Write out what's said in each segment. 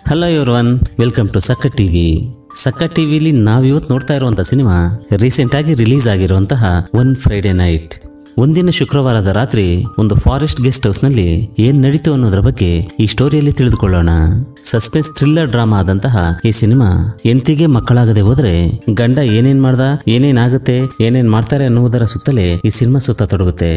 hello one welcome to Sakka TV Sakka ಟಿವಿಲಿ ನಾವಿವತ್ತು ನೋಡ್ತಾ ಇರುವಂಥ ಸಿನಿಮಾ ರೀಸೆಂಟ್ ಆಗಿ ರಿಲೀಸ್ ಆಗಿರುವಂತಹ ಒನ್ ಫ್ರೈಡೆ ನೈಟ್ ಒಂದಿನ ಶುಕ್ರವಾರದ ರಾತ್ರಿ ಒಂದು ಫಾರೆಸ್ಟ್ ಗೆಸ್ಟ್ ಹೌಸ್ನಲ್ಲಿ ಏನ್ ನಡೀತು ಅನ್ನೋದ್ರ ಬಗ್ಗೆ ಈ ಸ್ಟೋರಿಯಲ್ಲಿ ತಿಳಿದುಕೊಳ್ಳೋಣ ಸಸ್ಪೆನ್ಸ್ ಥ್ರಿಲ್ಲರ್ ಡ್ರಾಮಾ ಆದಂತಹ ಈ ಸಿನಿಮಾ ಎಂತಿಗೆ ಮಕ್ಕಳಾಗದೆ ಹೋದ್ರೆ ಗಂಡ ಏನೇನ್ ಮಾಡ್ದ ಏನೇನಾಗುತ್ತೆ ಏನೇನ್ ಮಾಡ್ತಾರೆ ಅನ್ನುವುದರ ಸುತ್ತಲೇ ಈ ಸಿನಿಮಾ ಸುತ್ತ ತೊಡಗುತ್ತೆ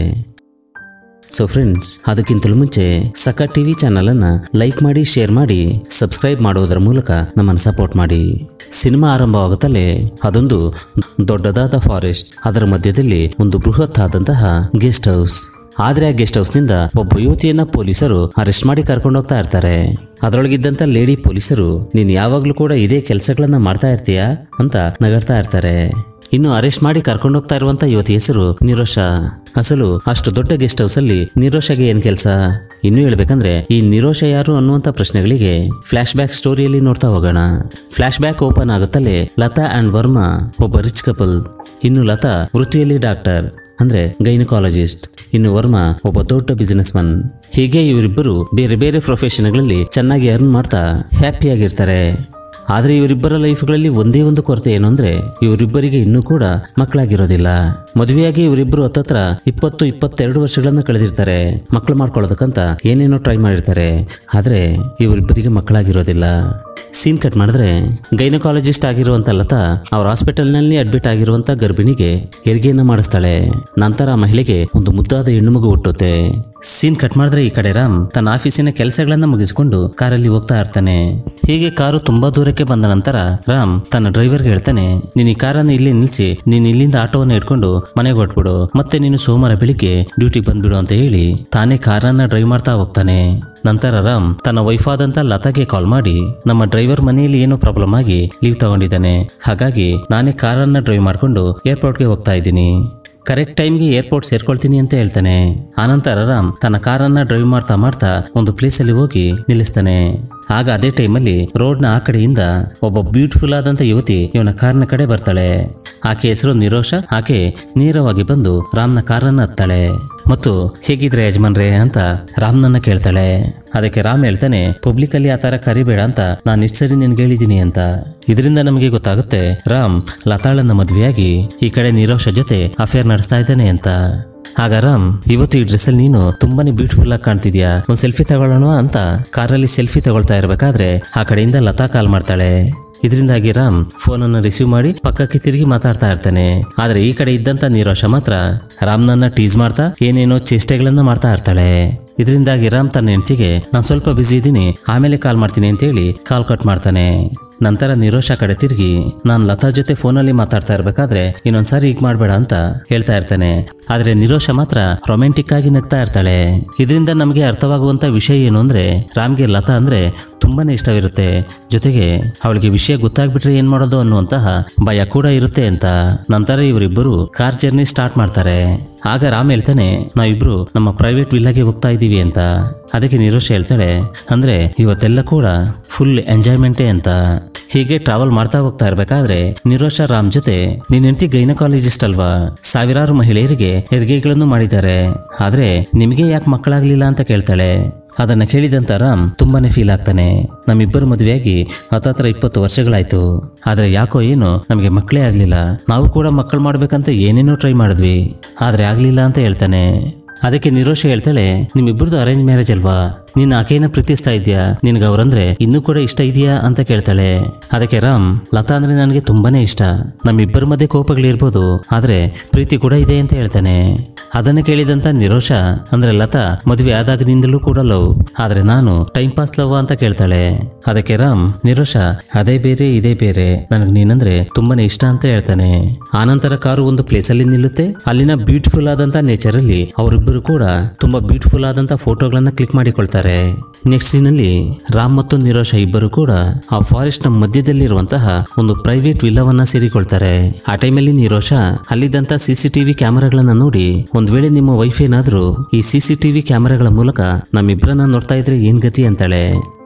ಸೊ ಫ್ರೆಂಡ್ಸ್ ಅದಕ್ಕಿಂತಲೂ ಮುಂಚೆ ಸಕ ಟಿವಿ ಚಾನಲ್ ಅನ್ನ ಲೈಕ್ ಮಾಡಿ ಶೇರ್ ಮಾಡಿ ಸಬ್ಸ್ಕ್ರೈಬ್ ಮಾಡುವುದರ ಮೂಲಕ ನಮ್ಮನ್ನು ಸಪೋರ್ಟ್ ಮಾಡಿ ಸಿನಿಮಾ ಆರಂಭವಾಗುತ್ತಲೇ ಅದೊಂದು ದೊಡ್ಡದಾದ ಫಾರೆಸ್ಟ್ ಅದರ ಮಧ್ಯದಲ್ಲಿ ಒಂದು ಬೃಹತ್ ಆದಂತಹ ಗೆಸ್ಟ್ ಹೌಸ್ ಆದ್ರೆ ಆ ಗೆಸ್ಟ್ ಹೌಸ್ನಿಂದ ಒಬ್ಬ ಯುವತಿಯನ್ನ ಪೊಲೀಸರು ಅರೆಸ್ಟ್ ಮಾಡಿ ಕರ್ಕೊಂಡು ಹೋಗ್ತಾ ಇರ್ತಾರೆ ಅದರೊಳಗಿದ್ದಂತ ಲೇಡಿ ಪೊಲೀಸರು ನೀನ್ ಯಾವಾಗ್ಲೂ ಕೂಡ ಇದೇ ಕೆಲಸಗಳನ್ನ ಮಾಡ್ತಾ ಇರ್ತೀಯಾ ಅಂತ ನಗಾಡ್ತಾ ಇರ್ತಾರೆ ಇನ್ನು ಅರೆಸ್ಟ್ ಮಾಡಿ ಕರ್ಕೊಂಡು ಹೋಗ್ತಾ ಇರುವಂತ ಯುವತಿ ಹೆಸರು ನಿರೋಷ ಅಸಲು ಅಷ್ಟು ದೊಡ್ಡ ಗೆಸ್ಟ್ ಹೌಸ್ ಅಲ್ಲಿ ನಿರೋಷಗೆ ಏನ್ ಕೆಲಸ ಇನ್ನು ಹೇಳ್ಬೇಕಂದ್ರೆ ಈ ನಿರೋಷ ಯಾರು ಅನ್ನುವಂತ ಪ್ರಶ್ನೆಗಳಿಗೆ ಫ್ಲಾಶ್ ಬ್ಯಾಕ್ ಸ್ಟೋರಿಯಲ್ಲಿ ನೋಡ್ತಾ ಹೋಗೋಣ ಫ್ಲಾಶ್ ಬ್ಯಾಕ್ ಓಪನ್ ಆಗುತ್ತಲೇ ಲತಾ ಅಂಡ್ ವರ್ಮಾ ಒಬ್ಬ ರಿಚ್ ಕಪಲ್ ಇನ್ನು ಲತಾ ವೃತ್ತಿಯಲ್ಲಿ ಡಾಕ್ಟರ್ ಅಂದ್ರೆ ಗೈನಕಾಲಜಿಸ್ಟ್ ಇನ್ನು ವರ್ಮಾ ಒಬ್ಬ ದೊಡ್ಡ ಬಿಸಿನೆಸ್ ಮನ್ ಹೀಗೆ ಇವರಿಬ್ಬರು ಬೇರೆ ಬೇರೆ ಪ್ರೊಫೆಷನ್ಗಳಲ್ಲಿ ಚೆನ್ನಾಗಿ ಅರ್ನ್ ಮಾಡ್ತಾ ಹ್ಯಾಪಿಯಾಗಿರ್ತಾರೆ ಆದರೆ ಇವರಿಬ್ಬರ ಲೈಫ್ಗಳಲ್ಲಿ ಒಂದೇ ಒಂದು ಕೊರತೆ ಏನು ಅಂದ್ರೆ ಇವರಿಬ್ಬರಿಗೆ ಇನ್ನೂ ಕೂಡ ಮಕ್ಕಳಾಗಿರೋದಿಲ್ಲ ಮದುವೆಯಾಗಿ ಇವರಿಬ್ಬರು ಹತ್ತತ್ರ ಇಪ್ಪತ್ತು ಇಪ್ಪತ್ತೆರಡು ವರ್ಷಗಳನ್ನ ಕಳೆದಿರ್ತಾರೆ ಮಕ್ಕಳು ಮಾಡ್ಕೊಳ್ಳೋದಕ್ಕಂತ ಏನೇನೋ ಟ್ರೈ ಮಾಡಿರ್ತಾರೆ ಆದರೆ ಇವರಿಬ್ಬರಿಗೆ ಮಕ್ಕಳಾಗಿರೋದಿಲ್ಲ ಸೀನ್ ಕಟ್ ಮಾಡಿದ್ರೆ ಗೈನಕಾಲಜಿಸ್ಟ್ ಆಗಿರುವಂತ ಲತಾ ಅವ್ರ ಹಾಸ್ಪಿಟಲ್ನಲ್ಲಿ ಅಡ್ಮಿಟ್ ಆಗಿರುವಂತ ಗರ್ಭಿಣಿಗೆ ಹೆರಿಗೆಯನ್ನ ಮಾಡಿಸ್ತಾಳೆ ನಂತರ ಆ ಮಹಿಳೆಗೆ ಒಂದು ಮುದ್ದಾದ ಹೆಣ್ಣು ಮಗು ಹುಟ್ಟುತ್ತೆ ಸೀನ್ ಕಟ್ ಮಾಡಿದ್ರೆ ಈ ಕಡೆ ರಾಮ್ ತನ್ನ ಆಫೀಸಿನ ಕೆಲಸಗಳನ್ನ ಮುಗಿಸಿಕೊಂಡು ಕಾರಲ್ಲಿ ಹೋಗ್ತಾ ಇರ್ತಾನೆ ಹೀಗೆ ಕಾರು ತುಂಬಾ ದೂರಕ್ಕೆ ಬಂದ ನಂತರ ರಾಮ್ ತನ್ನ ಡ್ರೈವರ್ಗೆ ಹೇಳ್ತಾನೆ ನೀನ್ ಈ ಕಾರನ್ನು ಇಲ್ಲಿ ನಿಲ್ಲಿಸಿ ನೀನ್ ಇಲ್ಲಿಂದ ಆಟೋವನ್ನು ಇಟ್ಕೊಂಡು ಮನೆಗೆ ಹೊಟ್ಬಿಡು ಮತ್ತೆ ನೀನು ಸೋಮವಾರ ಬೆಳಿಗ್ಗೆ ಡ್ಯೂಟಿ ಬಂದ್ಬಿಡು ಅಂತ ಹೇಳಿ ತಾನೇ ಕಾರನ್ನ ಡ್ರೈವ್ ಮಾಡ್ತಾ ಹೋಗ್ತಾನೆ ನಂತರ ರಾಮ್ ತನ್ನ ವೈಫ್ ಆದಂತ ಲತಾಗೆ ಕಾಲ್ ಮಾಡಿ ನಮ್ಮ ಡ್ರೈವರ್ ಮನೆಯಲ್ಲಿ ಏನೋ ಪ್ರಾಬ್ಲಮ್ ಆಗಿ ಲೀವ್ ತಗೊಂಡಿದ್ದಾನೆ ಹಾಗಾಗಿ ನಾನೇ ಕಾರನ್ನ ಡ್ರೈವ್ ಮಾಡ್ಕೊಂಡು ಏರ್ಪೋರ್ಟ್ಗೆ ಹೋಗ್ತಾ ಇದ್ದೀನಿ ಕರೆಕ್ಟ್ ಟೈಮ್ಗೆ ಏರ್ಪೋರ್ಟ್ ಸೇರ್ಕೊಳ್ತೀನಿ ಅಂತ ಹೇಳ್ತಾನೆ ಆನಂತರ ರಾಮ್ ತನ್ನ ಕಾರನ್ನ ಡ್ರೈವ್ ಮಾಡ್ತಾ ಮಾಡ್ತಾ ಒಂದು ಪ್ಲೇಸಲ್ಲಿ ಹೋಗಿ ನಿಲ್ಲಿಸ್ತಾನೆ ಆಗ ಅದೇ ಟೈಮಲ್ಲಿ ರೋಡ್ನ ಆ ಕಡೆಯಿಂದ ಒಬ್ಬ ಬ್ಯೂಟಿಫುಲ್ ಆದಂತ ಯುವತಿ ಇವನ ಕಾರ್ನ ಕಡೆ ಬರ್ತಾಳೆ ಆಕೆ ಹೆಸರು ನಿರೋಷ ಆಕೆ ನೇರವಾಗಿ ಬಂದು ರಾಮ್ನ ಕಾರನ್ನ ಹತ್ತಾಳೆ ಮತ್ತು ಹೇಗಿದ್ರೆ ಯಜಮಾನ್ರೆ ಅಂತ ರಾಮ್ನನ್ನ ಕೇಳ್ತಾಳೆ ಅದಕ್ಕೆ ರಾಮ್ ಹೇಳ್ತಾನೆ ಪಬ್ಲಿಕ್ ಅಲ್ಲಿ ಆ ತರ ಕರಿಬೇಡ ಅಂತ ನಾನು ಇಷ್ಟು ಸರಿ ನಿನ್ಗೆ ಹೇಳಿದ್ದೀನಿ ಅಂತ ಇದರಿಂದ ನಮಗೆ ಗೊತ್ತಾಗುತ್ತೆ ರಾಮ್ ಲತಾಳನ್ನ ಮದುವೆಯಾಗಿ ಈ ಕಡೆ ನಿರೋಷ ಜೊತೆ ಅಫೇರ್ ನಡೆಸ್ತಾ ಇದ್ದಾನೆ ಅಂತ ಆಗ ರಾಮ್ ಇವತ್ತು ಈ ಡ್ರೆಸ್ಸಲ್ಲಿ ನೀನು ತುಂಬಾನೇ ಬ್ಯೂಟಿಫುಲ್ ಆಗಿ ಕಾಣ್ತಿದ್ಯಾ ಒಂದ್ ಸೆಲ್ಫಿ ತಗೊಳ್ಳೋಣ ಅಂತ ಕಾರಲ್ಲಿ ಸೆಲ್ಫಿ ತಗೊಳ್ತಾ ಇರ್ಬೇಕಾದ್ರೆ ಆ ಕಡೆಯಿಂದ ಲತಾ ಕಾಲ್ ಮಾಡ್ತಾಳೆ ಇದರಿಂದಾಗಿ ರಾಮ್ ಫೋನನ್ನು ರಿಸೀವ್ ಮಾಡಿ ಪಕ್ಕಕ್ಕೆ ತಿರುಗಿ ಮಾತಾಡ್ತಾ ಇರ್ತಾನೆ ಆದ್ರೆ ಈ ಕಡೆ ಇದ್ದಂತ ನಿರೋಷ ಮಾತ್ರ ರಾಮ್ನನ್ನ ಟೀಸ್ ಮಾಡ್ತಾ ಏನೇನೋ ಚೇಷ್ಟೆಗಳನ್ನ ಮಾಡ್ತಾ ಇರ್ತಾಳೆ ಇದರಿಂದಾಗಿ ರಾಮ್ ತನ್ನ ಹೆಂಡತಿಗೆ ನಾನು ಸ್ವಲ್ಪ ಬಿಸಿ ಇದ್ದೀನಿ ಆಮೇಲೆ ಕಾಲ್ ಮಾಡ್ತೀನಿ ಅಂತೇಳಿ ಕಾಲ್ ಕಟ್ ಮಾಡ್ತಾನೆ ನಂತರ ನಿರೋಷ ಕಡೆ ತಿರುಗಿ ನಾನು ಲತಾ ಜೊತೆ ಫೋನಲ್ಲಿ ಮಾತಾಡ್ತಾ ಇರ್ಬೇಕಾದ್ರೆ ಇನ್ನೊಂದ್ಸಾರಿ ಈಗ ಮಾಡಬೇಡ ಅಂತ ಹೇಳ್ತಾ ಇರ್ತಾನೆ ಆದ್ರೆ ನಿರೋಷ ಮಾತ್ರ ರೊಮ್ಯಾಂಟಿಕ್ ಆಗಿ ನಗ್ತಾ ಇರ್ತಾಳೆ ಇದರಿಂದ ನಮಗೆ ಅರ್ಥವಾಗುವಂತ ವಿಷಯ ಏನು ಅಂದ್ರೆ ರಾಮ್ಗೆ ಲತಾ ಅಂದ್ರೆ ತುಂಬಾನೇ ಇಷ್ಟವಿರುತ್ತೆ ಜೊತೆಗೆ ಅವಳಿಗೆ ವಿಷಯ ಗೊತ್ತಾಗ್ಬಿಟ್ರೆ ಏನ್ ಮಾಡೋದು ಅನ್ನುವಂತಹ ಭಯ ಕೂಡ ಇರುತ್ತೆ ಅಂತ ನಂತರ ಇವರಿಬ್ಬರು ಕಾರ್ ಜರ್ನಿ ಸ್ಟಾರ್ಟ್ ಮಾಡ್ತಾರೆ ಆಗ ರಾಮ್ ಹೇಳ್ತಾನೆ ನಾವಿಬ್ರು ನಮ್ಮ ಪ್ರೈವೇಟ್ ವಿಲ್ಲಾಗೆ ಹೋಗ್ತಾ ಇದ್ದೀವಿ ಅಂತ ಅದಕ್ಕೆ ನಿರೋಷ ಹೇಳ್ತಾಳೆ ಅಂದ್ರೆ ಇವತ್ತೆಲ್ಲ ಕೂಡ ಫುಲ್ ಎಂಜಾಯ್ಮೆಂಟೇ ಅಂತ ಹೀಗೆ ಟ್ರಾವೆಲ್ ಮಾಡ್ತಾ ಹೋಗ್ತಾ ಇರ್ಬೇಕಾದ್ರೆ ನಿರೋಷ ರಾಮ್ ಜೊತೆ ನಿನ್ ಹೆಂಡತಿ ಗೈನಕಾಲಜಿಸ್ಟ್ ಅಲ್ವಾ ಸಾವಿರಾರು ಮಹಿಳೆಯರಿಗೆ ಹೆರಿಗೆಗಳನ್ನು ಮಾಡಿದ್ದಾರೆ ಆದ್ರೆ ನಿಮಗೆ ಯಾಕೆ ಮಕ್ಕಳಾಗ್ಲಿಲ್ಲ ಅಂತ ಕೇಳ್ತಾಳೆ ಅದನ್ನ ಕೇಳಿದಂತ ರಾಮ್ ತುಂಬಾನೇ ಫೀಲ್ ಆಗ್ತಾನೆ ನಮ್ಮಿಬ್ಬರು ಮದುವೆಯಾಗಿ ಹತ್ತತ್ರ ಇಪ್ಪತ್ತು ವರ್ಷಗಳಾಯ್ತು ಆದ್ರೆ ಯಾಕೋ ಏನು ನಮಗೆ ಮಕ್ಕಳೇ ಆಗ್ಲಿಲ್ಲ ನಾವು ಕೂಡ ಮಕ್ಕಳು ಮಾಡ್ಬೇಕಂತ ಏನೇನೋ ಟ್ರೈ ಮಾಡಿದ್ವಿ ಆದ್ರೆ ಆಗ್ಲಿಲ್ಲ ಅಂತ ಹೇಳ್ತಾನೆ ಅದಕ್ಕೆ ನಿರೋಷ ಹೇಳ್ತಾಳೆ ನಿಮ್ಮಿಬ್ಬರದು ಅರೇಂಜ್ ಮ್ಯಾರೇಜ್ ಅಲ್ವಾ ನೀನು ಆಕೆಯನ್ನ ಪ್ರೀತಿಸ್ತಾ ಇದ್ಯಾ ನಿನ್ಗೆ ಅವ್ರಂದ್ರೆ ಇನ್ನೂ ಕೂಡ ಇಷ್ಟ ಇದೆಯಾ ಅಂತ ಕೇಳ್ತಾಳೆ ಅದಕ್ಕೆ ರಾಮ್ ಲತಾ ಅಂದ್ರೆ ನನಗೆ ತುಂಬಾನೇ ಇಷ್ಟ ನಮ್ಮಿಬ್ಬರ ಮಧ್ಯೆ ಕೋಪಗಳಿರ್ಬೋದು ಆದ್ರೆ ಪ್ರೀತಿ ಕೂಡ ಇದೆ ಅಂತ ಹೇಳ್ತಾನೆ ಅದನ್ನ ಕೇಳಿದಂತ ನಿರೋಷ ಅಂದ್ರೆ ಲತಾ ಮದುವೆ ಆದಾಗಿನಿಂದಲೂ ಕೂಡ ಲವ್ ಆದ್ರೆ ನಾನು ಟೈಮ್ ಪಾಸ್ ಲವ್ ಅಂತ ಕೇಳ್ತಾಳೆ ಅದಕ್ಕೆ ರಾಮ್ ನಿರೋಷ ಅದೇ ಬೇರೆ ಇದೇ ಬೇರೆ ನನಗೆ ನೀನಂದ್ರೆ ತುಂಬಾನೇ ಇಷ್ಟ ಅಂತ ಹೇಳ್ತಾನೆ ಆನಂತರ ಕಾರು ಒಂದು ಪ್ಲೇಸ್ ಅಲ್ಲಿ ನಿಲ್ಲುತ್ತೆ ಅಲ್ಲಿನ ಬ್ಯೂಟಿಫುಲ್ ಆದಂತ ನೇಚರ್ ಅಲ್ಲಿ ಅವರಿಬ್ಬರು ಕೂಡ ತುಂಬಾ ಬ್ಯೂಟಿಫುಲ್ ಆದಂತ ಫೋಟೋಗಳನ್ನ ಕ್ಲಿಕ್ ಮಾಡಿಕೊಳ್ತಾರೆ ನೆಕ್ಸ್ಟ್ ಸೀನಲ್ಲಿ ರಾಮ್ ಮತ್ತು ನಿರೋಷ ಇಬ್ಬರು ಕೂಡ ಆ ಫಾರೆಸ್ಟ್ ನ ಮಧ್ಯದಲ್ಲಿರುವಂತಹ ಒಂದು ಪ್ರೈವೇಟ್ ವಿಲ್ಲವನ್ನ ಸೇರಿಕೊಳ್ತಾರೆ ಆ ಟೈಮಲ್ಲಿ ನಿರೋಷ ಅಲ್ಲಿದ್ದಂತ ಸಿಸಿಟಿವಿ ಕ್ಯಾಮೆರಾಗಳನ್ನ ನೋಡಿ ಒಂದ್ ವೇಳೆ ನಿಮ್ಮ ವೈಫ್ ಏನಾದ್ರೂ ಈ ಸಿಸಿಟಿವಿ ಕ್ಯಾಮೆರಾಗಳ ಮೂಲಕ ನಮ್ಮಿಬ್ಬರನ್ನ ನೋಡ್ತಾ ಇದ್ರೆ ಏನ್ ಗತಿ ಅಂತಾಳೆ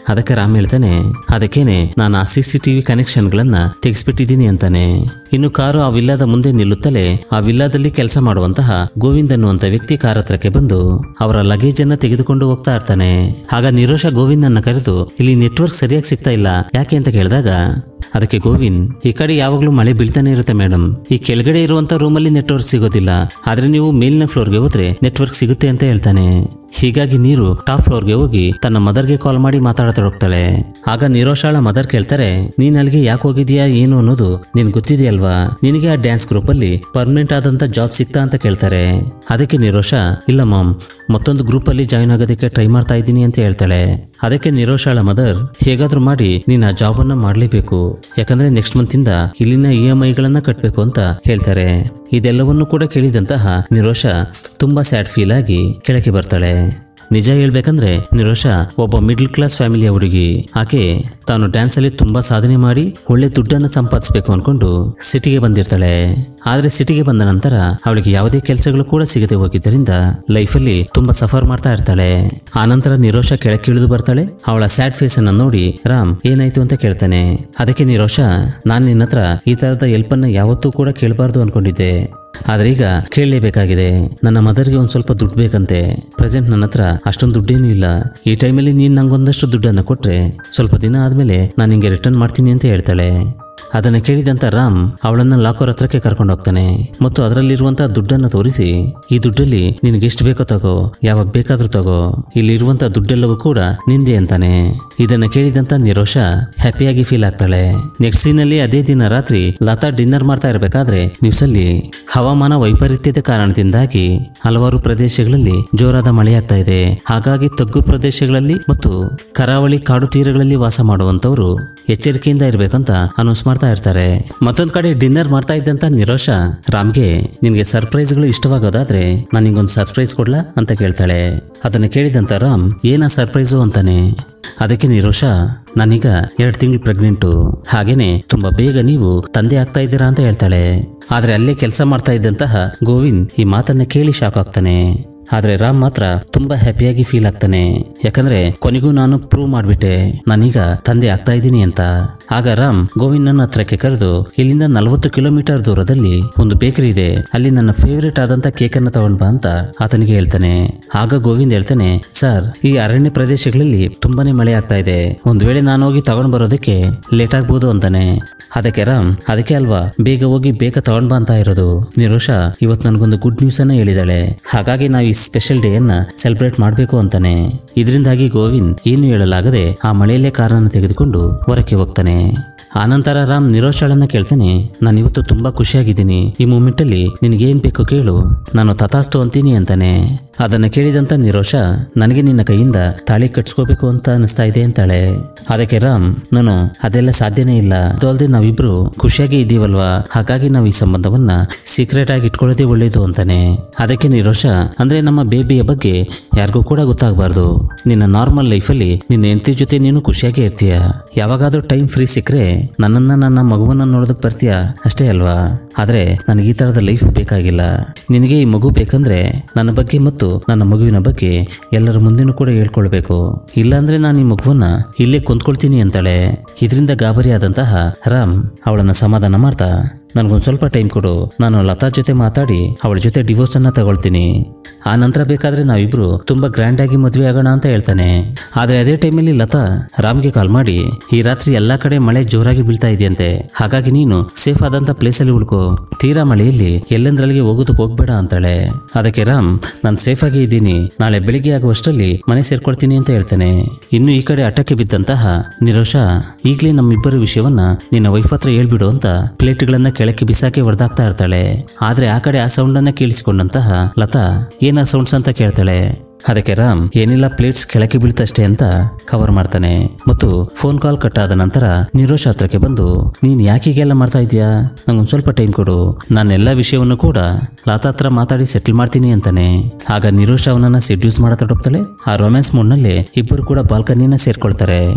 ಅದಕ್ಕೆ ರಾಮ್ ಹೇಳ್ತಾನೆ ಅದಕ್ಕೇನೆ ನಾನು ಆ ಸಿ ಸಿ ಟಿವಿ ಕನೆಕ್ಷನ್ಗಳನ್ನ ತೆಗೆಸ್ಬಿಟ್ಟಿದ್ದೀನಿ ಅಂತಾನೆ ಇನ್ನು ಕಾರು ಆ ವಿಲ್ಲಾದ ಮುಂದೆ ನಿಲ್ಲುತ್ತಲೇ ಆ ವಿಲ್ಲಾದಲ್ಲಿ ಕೆಲಸ ಮಾಡುವಂತಹ ಗೋವಿಂದ್ ಅನ್ನುವಂತ ವ್ಯಕ್ತಿ ಕಾರ್ ಹತ್ರಕ್ಕೆ ಬಂದು ಅವರ ಲಗೇಜ್ ಅನ್ನ ತೆಗೆದುಕೊಂಡು ಹೋಗ್ತಾ ಇರ್ತಾನೆ ಆಗ ನಿರೋಷ ಗೋವಿಂದನ್ನ ಕರೆದು ಇಲ್ಲಿ ನೆಟ್ವರ್ಕ್ ಸರಿಯಾಗಿ ಸಿಗ್ತಾ ಇಲ್ಲ ಯಾಕೆ ಅಂತ ಕೇಳಿದಾಗ ಅದಕ್ಕೆ ಗೋವಿಂದ್ ಈ ಕಡೆ ಯಾವಾಗಲೂ ಮಳೆ ಬೀಳ್ತಾನೆ ಇರುತ್ತೆ ಮೇಡಮ್ ಈ ಕೆಳಗಡೆ ಇರುವಂತ ರೂಮಲ್ಲಿ ನೆಟ್ವರ್ಕ್ ಸಿಗೋದಿಲ್ಲ ಆದ್ರೆ ನೀವು ಮೇಲಿನ ಫ್ಲೋರ್ಗೆ ಹೋದ್ರೆ ನೆಟ್ವರ್ಕ್ ಸಿಗುತ್ತೆ ಅಂತ ಹೇಳ್ತಾನೆ ಹೀಗಾಗಿ ನೀರು ಟಾಪ್ ಫ್ಲೋರ್ಗೆ ಹೋಗಿ ತನ್ನ ಮದರ್ಗೆ ಕಾಲ್ ಮಾಡಿ ಮಾತಾಡತೊಡಗ್ತಾಳೆ ಆಗ ನಿರೋಷಾಳ ಮದರ್ ಕೇಳ್ತಾರೆ ನೀನ್ ಅಲ್ಲಿಗೆ ಯಾಕೆ ಹೋಗಿದ್ಯಾ ಏನು ಅನ್ನೋದು ನಿನ್ ಗೊತ್ತಿದೆಯಲ್ವಾ ನಿನಗೆ ಆ ಡ್ಯಾನ್ಸ್ ಗ್ರೂಪ್ ಅಲ್ಲಿ ಪರ್ಮನೆಂಟ್ ಆದಂತ ಜಾಬ್ ಸಿಗ್ತಾ ಅಂತ ಕೇಳ್ತಾರೆ ಅದಕ್ಕೆ ನಿರೋಷ ಇಲ್ಲ ಮಾಮ್ ಮತ್ತೊಂದು ಗ್ರೂಪ್ ಅಲ್ಲಿ ಜಾಯಿನ್ ಆಗೋದಕ್ಕೆ ಟ್ರೈ ಮಾಡ್ತಾ ಇದ್ದೀನಿ ಅಂತ ಹೇಳ್ತಾಳೆ ಅದಕ್ಕೆ ನಿರೋಷಾಳ ಮದರ್ ಹೇಗಾದ್ರೂ ಮಾಡಿ ನೀನ್ ಆ ಜಾಬ್ ಅನ್ನ ಮಾಡ್ಲೇಬೇಕು ಯಾಕಂದ್ರೆ ನೆಕ್ಸ್ಟ್ ಮಂತ್ ಇಂದ ಇಲ್ಲಿನ ಇ ಎಂ ಐಗಳನ್ನ ಕಟ್ಬೇಕು ಅಂತ ಹೇಳ್ತಾರೆ ಇದೆಲ್ಲವನ್ನೂ ಕೂಡ ಕೇಳಿದಂತಹ ನಿರೋಷ ತುಂಬಾ ಸ್ಯಾಡ್ ಫೀಲ್ ಆಗಿ ಕೆಳಗೆ ಬರ್ತಾಳೆ ನಿಜ ಹೇಳ್ಬೇಕಂದ್ರೆ ನಿರೋಷ ಒಬ್ಬ ಮಿಡ್ಲ್ ಕ್ಲಾಸ್ ಫ್ಯಾಮಿಲಿಯ ಹುಡುಗಿ ಆಕೆ ತಾನು ಡ್ಯಾನ್ಸ್ ಅಲ್ಲಿ ತುಂಬಾ ಸಾಧನೆ ಮಾಡಿ ಒಳ್ಳೆ ದುಡ್ಡನ್ನು ಸಂಪಾದಿಸಬೇಕು ಅನ್ಕೊಂಡು ಸಿಟಿಗೆ ಬಂದಿರ್ತಾಳೆ ಆದ್ರೆ ಸಿಟಿಗೆ ಬಂದ ನಂತರ ಅವಳಿಗೆ ಯಾವುದೇ ಕೆಲಸಗಳು ಕೂಡ ಸಿಗದೆ ಹೋಗಿದ್ದರಿಂದ ಲೈಫಲ್ಲಿ ತುಂಬಾ ಸಫರ್ ಮಾಡ್ತಾ ಇರ್ತಾಳೆ ಆ ನಂತರ ನಿರೋಷ ಕೆಳಕ್ಕೆ ಇಳಿದು ಬರ್ತಾಳೆ ಅವಳ ಸ್ಯಾಡ್ ಫೇಸ್ ಅನ್ನ ನೋಡಿ ರಾಮ್ ಏನಾಯ್ತು ಅಂತ ಕೇಳ್ತಾನೆ ಅದಕ್ಕೆ ನಿರೋಷ ನಾನ್ ನಿನ್ನ ಹತ್ರ ಈ ತರದ ಹೆಲ್ಪ್ ಅನ್ನ ಯಾವತ್ತೂ ಕೂಡ ಕೇಳಬಾರ್ದು ಅನ್ಕೊಂಡಿದ್ದೆ ಆದ್ರೆ ಈಗ ಕೇಳಲೇಬೇಕಾಗಿದೆ ನನ್ನ ಮದರ್ಗೆ ಒಂದ್ ಸ್ವಲ್ಪ ದುಡ್ಡು ಬೇಕಂತೆ ಪ್ರೆಸೆಂಟ್ ನನ್ನ ಹತ್ರ ಅಷ್ಟೊಂದು ದುಡ್ಡೇನು ಇಲ್ಲ ಈ ಟೈಮಲ್ಲಿ ನೀನ್ ನಂಗೊಂದಷ್ಟು ದುಡ್ಡನ್ನ ಕೊಟ್ರೆ ಸ್ವಲ್ಪ ದಿನ ಆದ್ಮೇಲೆ ನಾನು ನಿಂಗೆ ರಿಟರ್ನ್ ಮಾಡ್ತೀನಿ ಅಂತ ಹೇಳ್ತಾಳೆ ಅದನ್ನ ಕೇಳಿದಂತ ರಾಮ್ ಅವಳನ್ನ ಲಾಕರ್ ಹತ್ರಕ್ಕೆ ಕರ್ಕೊಂಡು ಹೋಗ್ತಾನೆ ಮತ್ತು ಅದರಲ್ಲಿರುವಂತಹ ದುಡ್ಡನ್ನ ತೋರಿಸಿ ಈ ದುಡ್ಡಲ್ಲಿ ನಿನಗೆ ಎಷ್ಟು ಬೇಕೋ ತಗೋ ಯಾವಾಗ ಬೇಕಾದ್ರೂ ತಗೋ ಇಲ್ಲಿರುವಂತ ದುಡ್ಡೆಲ್ಲವೂ ಕೂಡ ನಿಂದೆ ಅಂತಾನೆ ಇದನ್ನ ಕೇಳಿದಂತ ನಿರೋಷ ಹ್ಯಾಪಿಯಾಗಿ ಫೀಲ್ ಆಗ್ತಾಳೆ ನೆಕ್ಸ್ಟ್ ಸೀನಲ್ಲಿ ಅದೇ ದಿನ ರಾತ್ರಿ ಲತಾ ಡಿನ್ನರ್ ಮಾಡ್ತಾ ಇರಬೇಕಾದ್ರೆ ನ್ಯೂಸ್ ಅಲ್ಲಿ ಹವಾಮಾನ ವೈಪರೀತ್ಯದ ಕಾರಣದಿಂದಾಗಿ ಹಲವಾರು ಪ್ರದೇಶಗಳಲ್ಲಿ ಜೋರಾದ ಮಳೆಯಾಗ್ತಾ ಇದೆ ಹಾಗಾಗಿ ತಗ್ಗು ಪ್ರದೇಶಗಳಲ್ಲಿ ಮತ್ತು ಕರಾವಳಿ ಕಾಡು ತೀರಗಳಲ್ಲಿ ವಾಸ ಮಾಡುವಂತವರು ಎಚ್ಚರಿಕೆಯಿಂದ ಇರಬೇಕಂತ ಅನೌನ್ಸ್ ಮಾಡ್ತಾ ಇರ್ತಾರೆ ಮತ್ತೊಂದ್ ಕಡೆ ಡಿನ್ನರ್ ಮಾಡ್ತಾ ಇದ್ದಂತ ನಿರೋಷ ರಾಮ್ಗೆ ನಿನ್ಗೆ ಸರ್ಪ್ರೈಸ್ಗಳು ಇಷ್ಟವಾಗೋದಾದ್ರೆ ನಾನು ನಿಂಗೊಂದು ಸರ್ಪ್ರೈಸ್ ಕೊಡ್ಲಾ ಅಂತ ಕೇಳ್ತಾಳೆ ಅದನ್ನ ಕೇಳಿದಂತ ರಾಮ್ ಏನ ಸರ್ಪ್ರೈಸು ಅಂತಾನೆ ಅದಕ್ಕೆ ನಿರೋಷ ನಾನೀಗ ಎರಡು ತಿಂಗಳು ಪ್ರೆಗ್ನೆಂಟು ಹಾಗೇನೆ ತುಂಬಾ ಬೇಗ ನೀವು ತಂದೆ ಆಗ್ತಾ ಇದ್ದೀರಾ ಅಂತ ಹೇಳ್ತಾಳೆ ಆದ್ರೆ ಅಲ್ಲೇ ಕೆಲಸ ಮಾಡ್ತಾ ಇದ್ದಂತಹ ಗೋವಿಂದ್ ಈ ಮಾತನ್ನ ಕೇಳಿ ಶಾಕ್ ಆಗ್ತಾನೆ ಆದ್ರೆ ರಾಮ್ ಮಾತ್ರ ತುಂಬಾ ಹ್ಯಾಪಿಯಾಗಿ ಫೀಲ್ ಆಗ್ತಾನೆ ಯಾಕಂದ್ರೆ ಕೊನೆಗೂ ನಾನು ಪ್ರೂವ್ ಮಾಡ್ಬಿಟ್ಟೆ ನಾನೀಗ ತಂದೆ ಆಗ್ತಾ ಇದ್ದೀನಿ ಅಂತ ಆಗ ರಾಮ್ ಗೋವಿಂದ್ ನನ್ನ ಹತ್ರಕ್ಕೆ ಕರೆದು ಇಲ್ಲಿಂದ ನಲವತ್ತು ಕಿಲೋಮೀಟರ್ ದೂರದಲ್ಲಿ ಒಂದು ಬೇಕರಿ ಇದೆ ಅಲ್ಲಿ ನನ್ನ ಫೇವರೇಟ್ ಆದಂತ ಕೇಕ್ ಅನ್ನ ತಗೊಂಡ್ ಬಾ ಅಂತ ಆತನಿಗೆ ಹೇಳ್ತಾನೆ ಆಗ ಗೋವಿಂದ್ ಹೇಳ್ತಾನೆ ಸರ್ ಈ ಅರಣ್ಯ ಪ್ರದೇಶಗಳಲ್ಲಿ ತುಂಬಾನೇ ಮಳೆ ಆಗ್ತಾ ಇದೆ ಒಂದ್ ವೇಳೆ ನಾನು ಹೋಗಿ ತಗೊಂಡ್ ಬರೋದಕ್ಕೆ ಲೇಟ್ ಆಗ್ಬೋದು ಅಂತಾನೆ ಅದಕ್ಕೆ ರಾಮ್ ಅದಕ್ಕೆ ಅಲ್ವಾ ಬೇಗ ಹೋಗಿ ಬೇಗ ತಗೊಂಡ್ ಬಾ ಅಂತ ಇರೋದು ನಿರೋಷ ಇವತ್ತು ನನಗೊಂದು ಗುಡ್ ನ್ಯೂಸ್ ಅನ್ನ ಹೇಳಿದಾಳೆ ಹಾಗಾಗಿ ನಾವು ಈ ಸ್ಪೆಷಲ್ ಡೇ ಅನ್ನ ಸೆಲೆಬ್ರೇಟ್ ಮಾಡಬೇಕು ಅಂತಾನೆ ಇದರಿಂದಾಗಿ ಗೋವಿಂದ್ ಏನು ಹೇಳಲಾಗದೆ ಆ ಮಳೆಯಲ್ಲೇ ಕಾರನ್ನು ತೆಗೆದುಕೊಂಡು ಹೊರಕ್ಕೆ ಹೋಗ್ತಾನೆ ಆನಂತರ ರಾಮ್ ನಿರೋಷಳನ್ನ ಕೇಳ್ತಾನೆ ನಾನು ಇವತ್ತು ತುಂಬಾ ಖುಷಿಯಾಗಿದ್ದೀನಿ ಈ ಮೂಮೆಂಟ್ ಅಲ್ಲಿ ನಿನಗೇನ್ ಬೇಕು ಕೇಳು ನಾನು ತಥಾಸ್ತು ಅಂತೀನಿ ಅಂತಾನೆ ಅದನ್ನ ಕೇಳಿದಂತ ನಿರೋಷ ನನಗೆ ನಿನ್ನ ಕೈಯಿಂದ ತಾಳಿ ಕಟ್ಸ್ಕೋಬೇಕು ಅಂತ ಅನಿಸ್ತಾ ಇದೆ ಅಂತಾಳೆ ಅದಕ್ಕೆ ರಾಮ್ ನಾನು ಅದೆಲ್ಲ ಸಾಧ್ಯನೇ ಇಲ್ಲ ಅದು ಅಲ್ಲದೆ ನಾವಿಬ್ರು ಖುಷಿಯಾಗಿ ಇದ್ದೀವಲ್ವಾ ಹಾಗಾಗಿ ನಾವು ಈ ಸಂಬಂಧವನ್ನ ಸೀಕ್ರೆಟ್ ಆಗಿ ಇಟ್ಕೊಳ್ಳೋದೇ ಒಳ್ಳೇದು ಅಂತಾನೆ ಅದಕ್ಕೆ ನಿರೋಷ ಅಂದ್ರೆ ನಮ್ಮ ಬೇಬಿಯ ಬಗ್ಗೆ ಯಾರಿಗೂ ಕೂಡ ಗೊತ್ತಾಗಬಾರ್ದು ನಿನ್ನ ನಾರ್ಮಲ್ ಲೈಫಲ್ಲಿ ನಿನ್ನ ಹೆಂಡತಿ ಜೊತೆ ನೀನು ಖುಷಿಯಾಗಿ ಇರ್ತೀಯ ಯಾವಾಗಾದ್ರೂ ಟೈಮ್ ಫ್ರೀ ಸಿಕ್ಕರೆ ನನ್ನನ್ನ ನನ್ನ ಮಗುವನ್ನ ನೋಡೋದಕ್ಕೆ ಬರ್ತೀಯ ಅಷ್ಟೇ ಅಲ್ವಾ ಆದ್ರೆ ನನಗೆ ಈ ತರದ ಲೈಫ್ ಬೇಕಾಗಿಲ್ಲ ನಿನಗೆ ಈ ಮಗು ಬೇಕಂದ್ರೆ ನನ್ನ ಬಗ್ಗೆ ಮತ್ತು ನನ್ನ ಮಗುವಿನ ಬಗ್ಗೆ ಎಲ್ಲರ ಮುಂದೆನೂ ಕೂಡ ಹೇಳ್ಕೊಳ್ಬೇಕು ಇಲ್ಲಾಂದ್ರೆ ನಾನು ಈ ಮಗುವನ್ನ ಇಲ್ಲೇ ಕೊಂದ್ಕೊಳ್ತೀನಿ ಅಂತಾಳೆ ಇದರಿಂದ ಗಾಬರಿಯಾದಂತಹ ರಾಮ್ ಅವಳನ್ನ ಸಮಾಧಾನ ಮಾಡ್ತಾ ನನಗೊಂದು ಸ್ವಲ್ಪ ಟೈಮ್ ಕೊಡು ನಾನು ಲತಾ ಜೊತೆ ಮಾತಾಡಿ ಅವಳ ಜೊತೆ ಡಿವೋರ್ಸ್ ಅನ್ನ ತಗೊಳ್ತೀನಿ ಆ ನಂತರ ಬೇಕಾದ್ರೆ ನಾವಿಬ್ರು ತುಂಬಾ ಗ್ರ್ಯಾಂಡ್ ಆಗಿ ಮದುವೆ ಆಗೋಣ ಅಂತ ಹೇಳ್ತಾನೆ ಆದ್ರೆ ಅದೇ ಟೈಮಲ್ಲಿ ಲತಾ ರಾಮ್ಗೆ ಕಾಲ್ ಮಾಡಿ ಈ ರಾತ್ರಿ ಎಲ್ಲಾ ಕಡೆ ಮಳೆ ಜೋರಾಗಿ ಬೀಳ್ತಾ ಇದೆಯಂತೆ ಹಾಗಾಗಿ ನೀನು ಸೇಫ್ ಆದಂತ ಪ್ಲೇಸ್ ಅಲ್ಲಿ ಉಳ್ಕೋ ತೀರಾ ಮಳೆಯಲ್ಲಿ ಎಲ್ಲೆಂದ್ರಲ್ಲಿಗೆ ಹೋಗೋದಕ್ಕೆ ಹೋಗ್ಬೇಡ ಅಂತಾಳೆ ಅದಕ್ಕೆ ರಾಮ್ ನಾನು ಸೇಫ್ ಆಗಿ ಇದ್ದೀನಿ ನಾಳೆ ಬೆಳಿಗ್ಗೆ ಆಗುವಷ್ಟರಲ್ಲಿ ಮನೆ ಸೇರ್ಕೊಳ್ತೀನಿ ಅಂತ ಹೇಳ್ತಾನೆ ಇನ್ನು ಈ ಕಡೆ ಅಟ್ಟಕ್ಕೆ ಬಿದ್ದಂತಹ ನಿರೋಷ ಈಗಲೇ ನಮ್ಮಿಬ್ಬರ ವಿಷಯವನ್ನ ನಿನ್ನ ವೈಫ್ ಹತ್ರ ಹೇಳ್ಬಿಡು ಅಂತ ಪ್ಲೇಟ್ಗಳನ್ನ ಕೆಳಕ್ಕೆ ಬಿಸಾಕಿ ಹೊಡೆದಾಕ್ತಾ ಇರ್ತಾಳೆ ಆದ್ರೆ ಆ ಕಡೆ ಆ ಸೌಂಡ್ ಅನ್ನ ಕೇಳಿಸಿಕೊಂಡಂತಹ ಲತಾ ಏನ ಸೌಂಡ್ಸ್ ಅಂತ ಕೇಳ್ತಾಳೆ ಅದಕ್ಕೆ ರಾಮ್ ಏನಿಲ್ಲ ಪ್ಲೇಟ್ಸ್ ಕೆಳಕ್ಕೆ ಬೀಳ್ತಷ್ಟೇ ಅಂತ ಕವರ್ ಮಾಡ್ತಾನೆ ಮತ್ತು ಫೋನ್ ಕಾಲ್ ಕಟ್ ಆದ ನಂತರ ನಿರೋಷ್ ಹತ್ರಕ್ಕೆ ಬಂದು ನೀನ್ ಯಾಕೆ ಹೀಗೆಲ್ಲ ಮಾಡ್ತಾ ಇದೀಯಾ ನಂಗೊಂದ್ ಸ್ವಲ್ಪ ಟೈಮ್ ಕೊಡು ನಾನೆಲ್ಲ ವಿಷಯವನ್ನು ಕೂಡ ಲತಾ ಹತ್ರ ಮಾತಾಡಿ ಸೆಟಲ್ ಮಾಡ್ತೀನಿ ಅಂತಾನೆ ಆಗ ನಿರೋಷ್ ಅವನನ್ನ ಸೆಡ್ಯೂಸ್ ಮಾಡತೊಡಗ್ತಾಳೆ ಆ ರೊಮ್ಯಾನ್ಸ್ ಮೂಡ್ನಲ್ಲಿ ಇಬ್ಬರು ಕೂಡ ಬಾಲ್ಕನಿನ ಸೇರ್ಕೊಳ್ತಾರೆ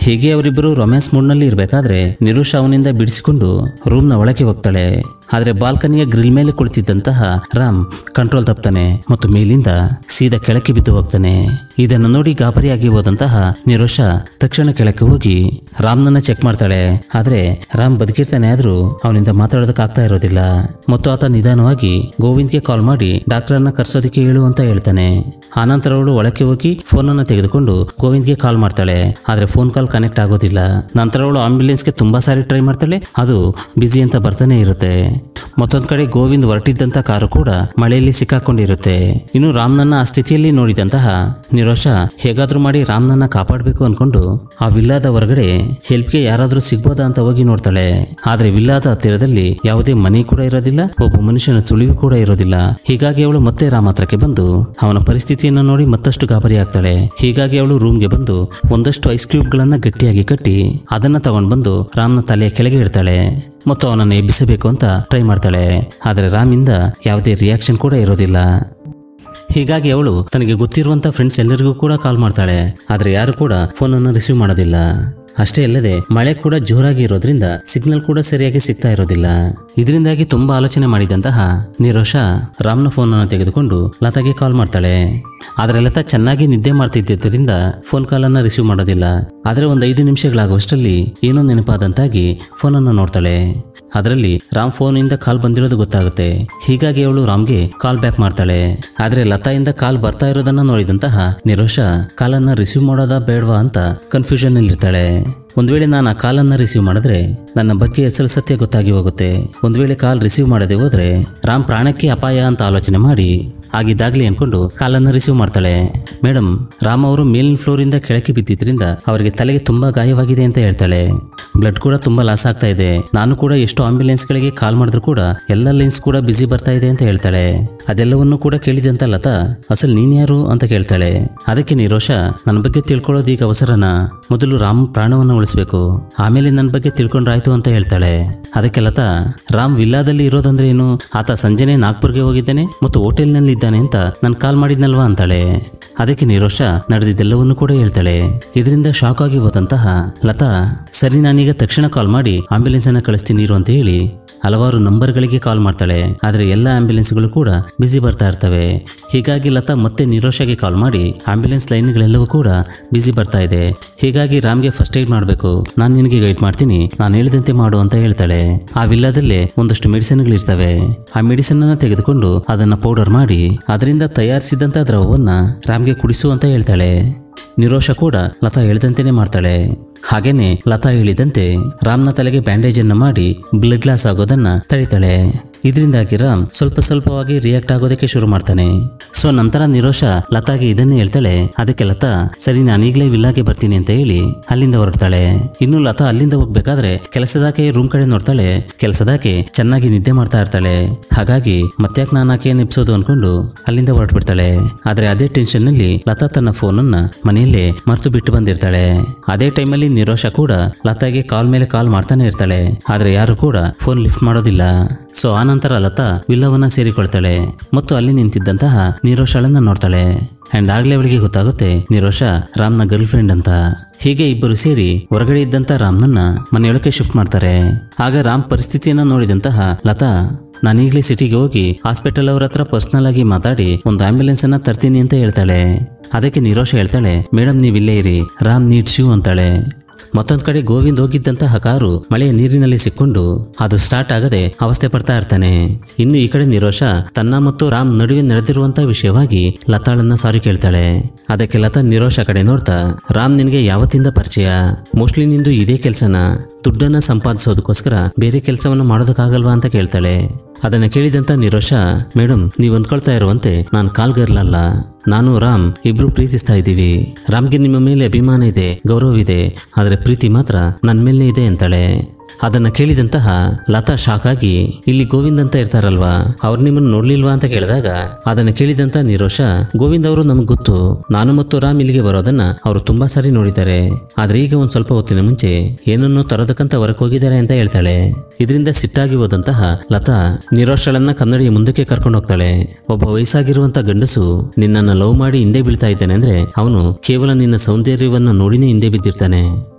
ಹೀಗೆ ಅವರಿಬ್ಬರು ರೊಮ್ಯಾನ್ಸ್ ಮೂಡ್ನಲ್ಲಿ ಇರಬೇಕಾದ್ರೆ ನಿರುಷ ಅವನಿಂದ ಬಿಡಿಸಿಕೊಂಡು ರೂಮ್ನ ಒಳಗೆ ಹೋಗ್ತಾಳೆ ಆದ್ರೆ ಬಾಲ್ಕನಿಯ ಗ್ರಿಲ್ ಮೇಲೆ ಕುಳಿತಿದ್ದಂತಹ ರಾಮ್ ಕಂಟ್ರೋಲ್ ತಪ್ತಾನೆ ಮತ್ತು ಮೇಲಿಂದ ಸೀದಾ ಕೆಳಕ್ಕೆ ಬಿದ್ದು ಹೋಗ್ತಾನೆ ಇದನ್ನು ನೋಡಿ ಗಾಬರಿಯಾಗಿ ಹೋದಂತಹ ನಿರೋಷ ತಕ್ಷಣ ಕೆಳಕ್ಕೆ ಹೋಗಿ ರಾಮ್ನನ್ನ ಚೆಕ್ ಮಾಡ್ತಾಳೆ ಆದ್ರೆ ರಾಮ್ ಬದುಕಿರ್ತಾನೆ ಆದ್ರೂ ಅವನಿಂದ ಮಾತಾಡೋದಕ್ಕೆ ಆಗ್ತಾ ಇರೋದಿಲ್ಲ ಮತ್ತು ಆತ ನಿಧಾನವಾಗಿ ಗೋವಿಂದ್ಗೆ ಕಾಲ್ ಮಾಡಿ ಡಾಕ್ಟರ್ನ ಕರ್ಸೋದಕ್ಕೆ ಹೇಳು ಅಂತ ಹೇಳ್ತಾನೆ ಆನಂತರ ಅವಳು ಒಳಕ್ಕೆ ಹೋಗಿ ಫೋನನ್ನು ತೆಗೆದುಕೊಂಡು ಗೋವಿಂದ್ಗೆ ಕಾಲ್ ಮಾಡ್ತಾಳೆ ಆದ್ರೆ ಫೋನ್ ಕಾಲ್ ಕನೆಕ್ಟ್ ಆಗೋದಿಲ್ಲ ನಂತರ ಅವಳು ಆಂಬ್ಯುಲೆನ್ಸ್ಗೆ ತುಂಬಾ ಸಾರಿ ಟ್ರೈ ಮಾಡ್ತಾಳೆ ಅದು ಬಿಸಿ ಅಂತ ಬರ್ತಾನೆ ಇರುತ್ತೆ ಮತ್ತೊಂದ್ ಕಡೆ ಗೋವಿಂದ್ ಹೊರಟಿದ್ದಂತ ಕಾರು ಕೂಡ ಮಳೆಯಲ್ಲಿ ಸಿಕ್ಕಾಕೊಂಡಿರುತ್ತೆ ಇನ್ನು ರಾಮ್ನನ್ನ ಆ ಸ್ಥಿತಿಯಲ್ಲಿ ನೋಡಿದಂತಹ ನಿರೋಷ ಹೇಗಾದ್ರೂ ಮಾಡಿ ರಾಮ್ನನ್ನ ಕಾಪಾಡಬೇಕು ಅನ್ಕೊಂಡು ಆ ವಿಲ್ಲಾದ ಹೊರಗಡೆ ಹೆಲ್ಪ್ಗೆ ಯಾರಾದ್ರೂ ಸಿಗ್ಬೋದಾ ಅಂತ ಹೋಗಿ ನೋಡ್ತಾಳೆ ಆದ್ರೆ ವಿಲ್ಲಾದ ಹತ್ತಿರದಲ್ಲಿ ಯಾವುದೇ ಮನೆ ಕೂಡ ಇರೋದಿಲ್ಲ ಒಬ್ಬ ಮನುಷ್ಯನ ಸುಳಿವು ಕೂಡ ಇರೋದಿಲ್ಲ ಹೀಗಾಗಿ ಅವಳು ಮತ್ತೆ ರಾಮ್ ಹತ್ರಕ್ಕೆ ಬಂದು ಅವನ ಪರಿಸ್ಥಿತಿಯನ್ನು ನೋಡಿ ಮತ್ತಷ್ಟು ಗಾಬರಿ ಆಗ್ತಾಳೆ ಹೀಗಾಗಿ ಅವಳು ರೂಮ್ಗೆ ಬಂದು ಒಂದಷ್ಟು ಐಸ್ ಕ್ಯೂಬ್ಗಳನ್ನ ಗಟ್ಟಿಯಾಗಿ ಕಟ್ಟಿ ಅದನ್ನ ತಗೊಂಡು ಬಂದು ರಾಮ್ನ ತಲೆಯ ಕೆಳಗೆ ಇಡ್ತಾಳೆ ಮತ್ತು ಅವನನ್ನು ಎಬ್ಬಿಸಬೇಕು ಅಂತ ಟ್ರೈ ಮಾಡ್ತಾಳೆ ಆದರೆ ರಾಮಿಂದ ಯಾವುದೇ ರಿಯಾಕ್ಷನ್ ಕೂಡ ಇರೋದಿಲ್ಲ ಹೀಗಾಗಿ ಅವಳು ತನಗೆ ಗೊತ್ತಿರುವಂತ ಫ್ರೆಂಡ್ಸ್ ಎಲ್ಲರಿಗೂ ಕೂಡ ಕಾಲ್ ಮಾಡ್ತಾಳೆ ಆದರೆ ಯಾರು ಕೂಡ ಫೋನನ್ನು ರಿಸೀವ್ ಮಾಡೋದಿಲ್ಲ ಅಷ್ಟೇ ಅಲ್ಲದೆ ಮಳೆ ಕೂಡ ಜೋರಾಗಿ ಇರೋದ್ರಿಂದ ಸಿಗ್ನಲ್ ಕೂಡ ಸರಿಯಾಗಿ ಸಿಗ್ತಾ ಇರೋದಿಲ್ಲ ಇದರಿಂದಾಗಿ ತುಂಬಾ ಆಲೋಚನೆ ಮಾಡಿದಂತಹ ನಿರೋಷ ರಾಮ್ನ ಫೋನನ್ನು ತೆಗೆದುಕೊಂಡು ಲತಾಗೆ ಕಾಲ್ ಮಾಡ್ತಾಳೆ ಆದರೆ ಲತಾ ಚೆನ್ನಾಗಿ ನಿದ್ದೆ ಮಾಡ್ತಿದ್ದರಿಂದ ಫೋನ್ ಕಾಲನ್ನು ರಿಸೀವ್ ಮಾಡೋದಿಲ್ಲ ಆದರೆ ಒಂದು ಐದು ನಿಮಿಷಗಳಾಗುವಷ್ಟರಲ್ಲಿ ಏನೋ ನೆನಪಾದಂತಾಗಿ ಫೋನನ್ನು ನೋಡ್ತಾಳೆ ಅದರಲ್ಲಿ ರಾಮ್ ಫೋನಿಂದ ಕಾಲ್ ಬಂದಿರೋದು ಗೊತ್ತಾಗುತ್ತೆ ಹೀಗಾಗಿ ಅವಳು ರಾಮ್ಗೆ ಕಾಲ್ ಬ್ಯಾಕ್ ಮಾಡ್ತಾಳೆ ಆದರೆ ಲತಾಯಿಂದ ಕಾಲ್ ಬರ್ತಾ ಇರೋದನ್ನ ನೋಡಿದಂತಹ ನಿರೋಷ ಕಾಲನ್ನ ರಿಸೀವ್ ಮಾಡೋದಾ ಬೇಡವಾ ಅಂತ ಕನ್ಫ್ಯೂಷನ್ ಇರ್ತಾಳೆ ಒಂದ್ ವೇಳೆ ನಾನು ಆ ಕಾಲನ್ನ ರಿಸೀವ್ ಮಾಡಿದ್ರೆ ನನ್ನ ಬಗ್ಗೆ ಅಸಲು ಸತ್ಯ ಗೊತ್ತಾಗಿ ಹೋಗುತ್ತೆ ಒಂದ್ ವೇಳೆ ಕಾಲ್ ರಿಸೀವ್ ಮಾಡದೆ ಹೋದ್ರೆ ರಾಮ್ ಪ್ರಾಣಕ್ಕೆ ಅಪಾಯ ಅಂತ ಆಲೋಚನೆ ಮಾಡಿ ಆಗಿದ್ದಾಗ್ಲಿ ಅನ್ಕೊಂಡು ಕಾಲನ್ನು ರಿಸೀವ್ ಮಾಡ್ತಾಳೆ ಮೇಡಮ್ ರಾಮ್ ಅವರು ಮೇಲಿನ ಫ್ಲೋರಿಂದ ಕೆಳಕ್ಕೆ ಬಿದ್ದಿದ್ರಿಂದ ಅವರಿಗೆ ತಲೆಗೆ ತುಂಬಾ ಗಾಯವಾಗಿದೆ ಅಂತ ಹೇಳ್ತಾಳೆ ಬ್ಲಡ್ ಕೂಡ ತುಂಬಾ ಲಾಸ್ ಆಗ್ತಾ ಇದೆ ನಾನು ಕೂಡ ಎಷ್ಟು ಆಂಬ್ಯುಲೆನ್ಸ್ಗಳಿಗೆ ಕಾಲ್ ಮಾಡಿದ್ರು ಕೂಡ ಎಲ್ಲ ಲೈನ್ಸ್ ಕೂಡ ಬಿಸಿ ಬರ್ತಾ ಇದೆ ಅಂತ ಹೇಳ್ತಾಳೆ ಅದೆಲ್ಲವನ್ನೂ ಕೂಡ ಕೇಳಿದಂತ ಲತಾ ಅಸಲ್ ನೀನ್ ಯಾರು ಅಂತ ಕೇಳ್ತಾಳೆ ಅದಕ್ಕೆ ನಿರೋಷ ನನ್ನ ಬಗ್ಗೆ ತಿಳ್ಕೊಳ್ಳೋದು ಈಗ ಅವಸರನ ಮೊದಲು ರಾಮ್ ಪ್ರಾಣವನ್ನು ಉಳಿಸ್ಬೇಕು ಆಮೇಲೆ ನನ್ನ ಬಗ್ಗೆ ತಿಳ್ಕೊಂಡ್ರಾಯ್ತು ಅಂತ ಹೇಳ್ತಾಳೆ ಅದಕ್ಕೆ ಲತಾ ರಾಮ್ ವಿಲ್ಲಾದಲ್ಲಿ ಇರೋದಂದ್ರೆ ಏನು ಆತ ಸಂಜೆನೆ ನಾಗ್ಪುರ್ಗೆ ಹೋಗಿದ್ದಾನೆ ಮತ್ತು ಹೋಟೆಲ್ನಲ್ಲಿ ಇದ್ದಾನೆ ಅಂತ ನಾನು ಕಾಲ್ ಮಾಡಿದ್ನಲ್ವಾ ಅಂತಾಳೆ ಅದಕ್ಕೆ ನಿರೋಷ ನಡೆದಿದ್ದೆಲ್ಲವನ್ನೂ ಕೂಡ ಹೇಳ್ತಾಳೆ ಇದರಿಂದ ಶಾಕ್ ಆಗಿ ಹೋದಂತಹ ಲತಾ ಸರಿ ನಾನೀಗ ತಕ್ಷಣ ಕಾಲ್ ಮಾಡಿ ಆಂಬ್ಯುಲೆನ್ಸ್ ಅನ್ನ ಕಳಿಸ್ತೀನಿ ಇರು ಅಂತ ಹೇಳಿ ಹಲವಾರು ನಂಬರ್ಗಳಿಗೆ ಕಾಲ್ ಮಾಡ್ತಾಳೆ ಆದರೆ ಎಲ್ಲ ಆಂಬ್ಯುಲೆನ್ಸ್ಗಳು ಕೂಡ ಬಿಸಿ ಬರ್ತಾ ಇರ್ತವೆ ಹೀಗಾಗಿ ಲತಾ ಮತ್ತೆ ನಿರೋಷಗೆ ಕಾಲ್ ಮಾಡಿ ಆಂಬ್ಯುಲೆನ್ಸ್ ಲೈನ್ಗಳೆಲ್ಲವೂ ಕೂಡ ಬಿಸಿ ಬರ್ತಾ ಇದೆ ಹೀಗಾಗಿ ರಾಮ್ಗೆ ಫಸ್ಟ್ ಏಡ್ ಮಾಡಬೇಕು ನಾನು ನಿನಗೆ ಗೈಡ್ ಮಾಡ್ತೀನಿ ನಾನು ಹೇಳಿದಂತೆ ಮಾಡು ಅಂತ ಹೇಳ್ತಾಳೆ ಆ ವಿಲ್ಲಾದಲ್ಲೇ ಒಂದಷ್ಟು ಮೆಡಿಸಿನ್ಗಳಿರ್ತವೆ ಆ ಮೆಡಿಸಿನ್ ಅನ್ನ ತೆಗೆದುಕೊಂಡು ಅದನ್ನ ಪೌಡರ್ ಮಾಡಿ ಅದರಿಂದ ತಯಾರಿಸಿದಂತ ದ್ರವವನ್ನ ರಾಮ್ಗೆ ಕುಡಿಸು ಅಂತ ಹೇಳ್ತಾಳೆ ನಿರೋಷ ಕೂಡ ಲತಾ ಹೇಳಿದಂತೆಯೇ ಮಾಡ್ತಾಳೆ ಹಾಗೇನೆ ಲತಾ ಹೇಳಿದಂತೆ ರಾಮ್ನ ತಲೆಗೆ ಬ್ಯಾಂಡೇಜ್ ಅನ್ನ ಮಾಡಿ ಬ್ಲಡ್ ಲಾಸ್ ಆಗೋದನ್ನ ತಡಿತಾಳೆ ಇದರಿಂದಾಗಿ ರಾಮ್ ಸ್ವಲ್ಪ ಸ್ವಲ್ಪವಾಗಿ ರಿಯಾಕ್ಟ್ ಆಗೋದಕ್ಕೆ ಶುರು ಮಾಡ್ತಾನೆ ಸೊ ನಂತರ ನಿರೋಷ ಲತಾಗೆ ಇದನ್ನೇ ಹೇಳ್ತಾಳೆ ಅದಕ್ಕೆ ಲತಾ ಸರಿ ನಾನೀಗಲೇ ವಿಲ್ಲಾಗೆ ಬರ್ತೀನಿ ಅಂತ ಹೇಳಿ ಅಲ್ಲಿಂದ ಹೊರಡ್ತಾಳೆ ಇನ್ನು ಲತಾ ಅಲ್ಲಿಂದ ಹೋಗ್ಬೇಕಾದ್ರೆ ಕೆಲಸದಾಕೆ ರೂಮ್ ಕಡೆ ನೋಡ್ತಾಳೆ ಕೆಲಸದಾಕೆ ಚೆನ್ನಾಗಿ ನಿದ್ದೆ ಮಾಡ್ತಾ ಇರ್ತಾಳೆ ಹಾಗಾಗಿ ಮತ್ತ್ಯಾಕ್ ನಾನು ಆಕೆಯನ್ನು ಎಪ್ಸೋದು ಅನ್ಕೊಂಡು ಅಲ್ಲಿಂದ ಹೊರಟ್ಬಿಡ್ತಾಳೆ ಆದ್ರೆ ಅದೇ ಟೆನ್ಷನ್ ನಲ್ಲಿ ಲತಾ ತನ್ನ ಫೋನನ್ನ ಮನೆಯಲ್ಲೇ ಮರ್ತು ಬಿಟ್ಟು ಬಂದಿರ್ತಾಳೆ ಅದೇ ಟೈಮಲ್ಲಿ ನಿರೋಷ ಕೂಡ ಲತಾಗೆ ಕಾಲ್ ಮೇಲೆ ಕಾಲ್ ಮಾಡ್ತಾನೆ ಇರ್ತಾಳೆ ಆದ್ರೆ ಯಾರು ಕೂಡ ಫೋನ್ ಲಿಫ್ಟ್ ಮಾಡೋದಿಲ್ಲ ಸೊ ಆನಂತರ ಲತಾ ವಿಲ್ಲವನ್ನ ಸೇರಿಕೊಳ್ತಾಳೆ ಮತ್ತು ಅಲ್ಲಿ ನಿಂತಿದ್ದಂತಹ ನಿರೋಷಳನ್ನ ನೋಡ್ತಾಳೆ ಅಂಡ್ ಆಗ್ಲೇ ಅವಳಿಗೆ ಗೊತ್ತಾಗುತ್ತೆ ನಿರೋಷ ರಾಮ್ನ ಗರ್ಲ್ ಫ್ರೆಂಡ್ ಅಂತ ಹೀಗೆ ಇಬ್ಬರು ಸೇರಿ ಹೊರಗಡೆ ಇದ್ದಂತ ರಾಮ್ನನ್ನ ಮನೆಯೊಳಕ್ಕೆ ಶಿಫ್ಟ್ ಮಾಡ್ತಾರೆ ಆಗ ರಾಮ್ ಪರಿಸ್ಥಿತಿಯನ್ನ ನೋಡಿದಂತಹ ಲತಾ ನಾನೀಗ್ಲೇ ಸಿಟಿಗೆ ಹೋಗಿ ಹಾಸ್ಪಿಟಲ್ ಅವ್ರ ಹತ್ರ ಪರ್ಸನಲ್ ಆಗಿ ಮಾತಾಡಿ ಒಂದು ಆಂಬ್ಯುಲೆನ್ಸ್ ಅನ್ನ ತರ್ತೀನಿ ಅಂತ ಹೇಳ್ತಾಳೆ ಅದಕ್ಕೆ ನಿರೋಷ ಹೇಳ್ತಾಳೆ ಮೇಡಮ್ ನೀವು ಇಲ್ಲೇ ಇರಿ ರಾಮ್ ನೀಡ್ಸ್ ಯು ಅಂತಾಳೆ ಮತ್ತೊಂದ್ ಕಡೆ ಗೋವಿಂದ್ ಹೋಗಿದ್ದಂತಹ ಕಾರು ಮಳೆಯ ನೀರಿನಲ್ಲಿ ಸಿಕ್ಕೊಂಡು ಅದು ಸ್ಟಾರ್ಟ್ ಆಗದೆ ಅವಸ್ಥೆ ಪಡ್ತಾ ಇರ್ತಾನೆ ಇನ್ನು ಈ ಕಡೆ ನಿರೋಷ ತನ್ನ ಮತ್ತು ರಾಮ್ ನಡುವೆ ನಡೆದಿರುವಂತಹ ವಿಷಯವಾಗಿ ಲತಾಳನ್ನ ಸಾರಿ ಕೇಳ್ತಾಳೆ ಅದಕ್ಕೆ ಲತಾ ನಿರೋಷ ಕಡೆ ನೋಡ್ತಾ ರಾಮ್ ನಿನಗೆ ಯಾವತ್ತಿಂದ ಪರಿಚಯ ಮೋಸ್ಟ್ಲಿ ನಿಂದು ಇದೇ ಕೆಲಸನ ದುಡ್ಡನ್ನ ಸಂಪಾದಿಸೋದಕ್ಕೋಸ್ಕರ ಬೇರೆ ಕೆಲಸವನ್ನು ಮಾಡೋದಕ್ಕಾಗಲ್ವಾ ಅಂತ ಕೇಳ್ತಾಳೆ ಅದನ್ನ ಕೇಳಿದಂತ ನಿರೋಷ ಮೇಡಮ್ ನೀವು ಅಂದ್ಕೊಳ್ತಾ ಇರುವಂತೆ ನಾನು ಕಾಲ್ಗರ್ಲಲ್ಲ ನಾನು ರಾಮ್ ಇಬ್ರು ಪ್ರೀತಿಸ್ತಾ ಇದ್ದೀವಿ ರಾಮ್ಗೆ ನಿಮ್ಮ ಮೇಲೆ ಅಭಿಮಾನ ಇದೆ ಗೌರವವಿದೆ ಆದರೆ ಪ್ರೀತಿ ಮಾತ್ರ ನನ್ನ ಮೇಲೆ ಇದೆ ಅಂತಾಳೆ ಅದನ್ನ ಕೇಳಿದಂತಹ ಲತಾ ಶಾಕ್ ಆಗಿ ಇಲ್ಲಿ ಗೋವಿಂದ್ ಅಂತ ಇರ್ತಾರಲ್ವಾ ಅವ್ರು ನಿಮ್ಮನ್ನು ನೋಡ್ಲಿಲ್ವಾ ಅಂತ ಕೇಳಿದಾಗ ಅದನ್ನ ಕೇಳಿದಂತ ನಿರೋಷ ಗೋವಿಂದ್ ಅವರು ನಮ್ಗೆ ಗೊತ್ತು ನಾನು ಮತ್ತು ರಾಮ್ ಇಲ್ಲಿಗೆ ಬರೋದನ್ನ ಅವರು ತುಂಬಾ ಸಾರಿ ನೋಡಿದ್ದಾರೆ ಆದ್ರೆ ಈಗ ಒಂದ್ ಸ್ವಲ್ಪ ಹೊತ್ತಿನ ಮುಂಚೆ ಏನನ್ನೋ ತರೋದಕ್ಕಂತ ಹೊರಗೆ ಹೋಗಿದ್ದಾರೆ ಅಂತ ಹೇಳ್ತಾಳೆ ಇದರಿಂದ ಸಿಟ್ಟಾಗಿ ಹೋದಂತಹ ಲತಾ ನಿರೋಷಳನ್ನ ಕನ್ನಡಿಯ ಮುಂದಕ್ಕೆ ಕರ್ಕೊಂಡು ಹೋಗ್ತಾಳೆ ಒಬ್ಬ ವಯಸ್ಸಾಗಿರುವಂತ ಗಂಡಸು ನಿನ್ನನ್ನ ಲವ್ ಮಾಡಿ ಹಿಂದೆ ಬೀಳ್ತಾ ಇದ್ದಾನೆ ಅಂದ್ರೆ ಅವನು ಕೇವಲ ನಿನ್ನ ಸೌಂದರ್ಯವನ್ನ ನೋಡಿನೇ ಹಿಂದೆ ಬಿದ್ದಿರ್ತಾನೆ